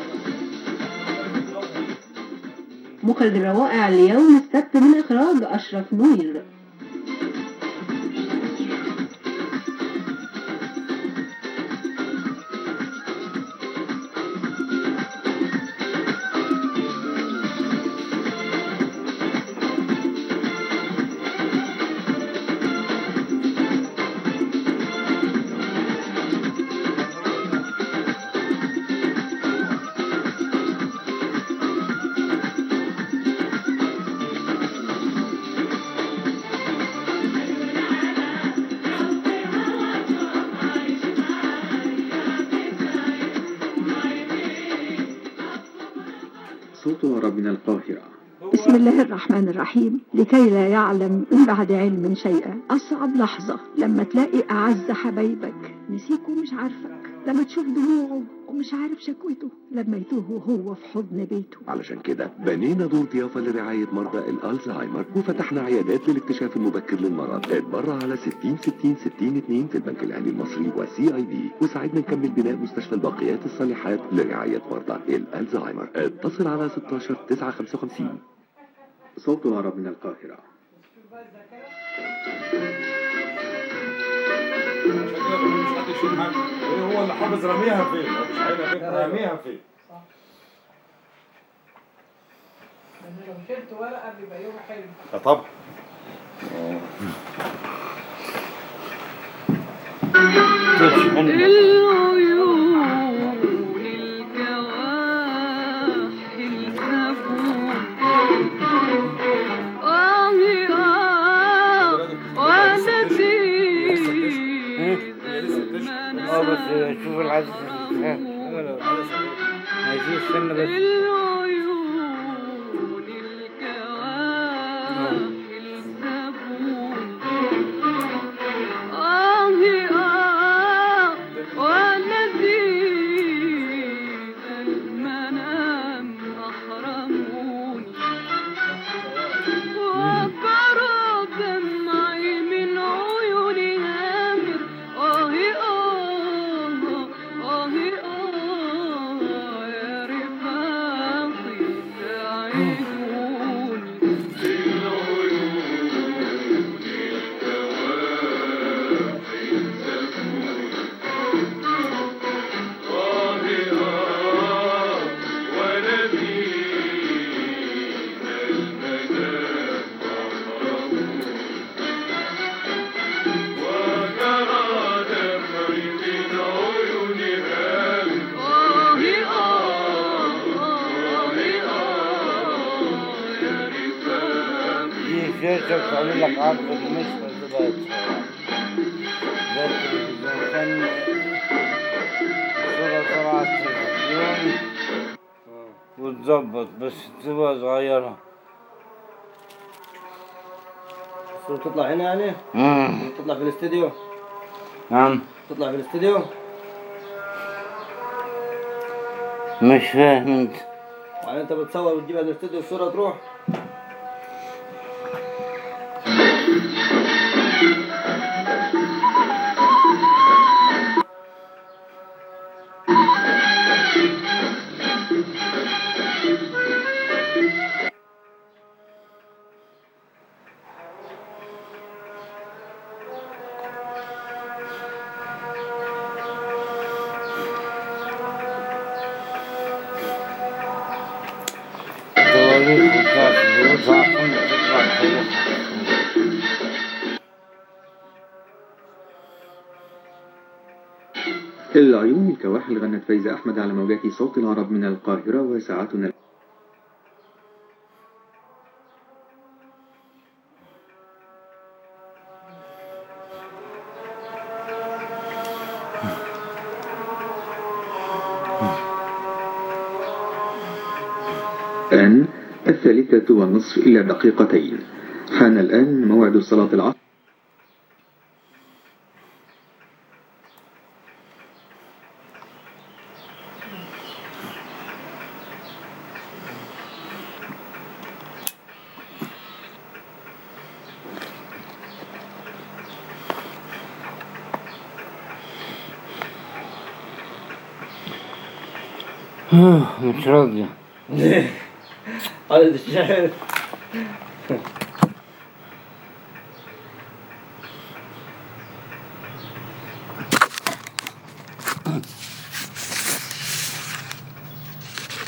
مخرج الروائع اليوم السبت من اخراج اشرف منير صوت عرب من القاهرة بسم الله الرحمن الرحيم لكي لا يعلم من بعد علم شيئا أصعب لحظة لما تلاقي أعز حبايبك نسيك ومش عارفك لما تشوف دموعه ومش عارف شكوته لما يتوه وهو في حضن بيته علشان كده بنينا دور ضيافة لرعاية مرضى الألزهايمر وفتحنا عيادات للاكتشاف المبكر للمرض اتبرع على 60 60 60 2 في البنك الأهلي المصري وسي اي بي وساعدنا نكمل بناء مستشفى الباقيات الصالحات لرعاية مرضى الألزهايمر اتصل على 16 955 صوت عرب من القاهرة عشان كده بنقول مش حد يشيل حاجه ايه هو اللي حافظ راميها فين هو مش عينها فين راميها فين لأن لو شلت ورقة بيبقى يوم حلو اه طبعا العيون الجواح الكفور آه آه ولدي اه بس شوف العدد عايزين استنى بس العيون الجواح الكفور آه آه والذي المنام أحرموني وقرى دمعي من عيوني هامر آه آه آه آه يا رفاقي ساعدوني آه آه آه آه يا رفاقي دي شاشة بتعمل لك عرض المشهد دلوقتي ده التلفزيون كان صورة طلعت التلفزيون تتظبط بس تبقى صغيرة صرت تطلع هنا يعني؟ مم. تطلع في الاستديو؟ نعم تطلع في الاستديو؟ مش فاهم انت يعني انت بتصور وتجيبها من الاستديو الصورة تروح؟ تواريخ بتاعت الدروس عشان تطلع تاريخ العيون الكواحل غنت فايزة أحمد على موجات صوت العرب من القاهرة وساعتنا الآن الثالثة والنصف إلى دقيقتين حان الآن موعد صلاة العصر مش راضية هذا الشعر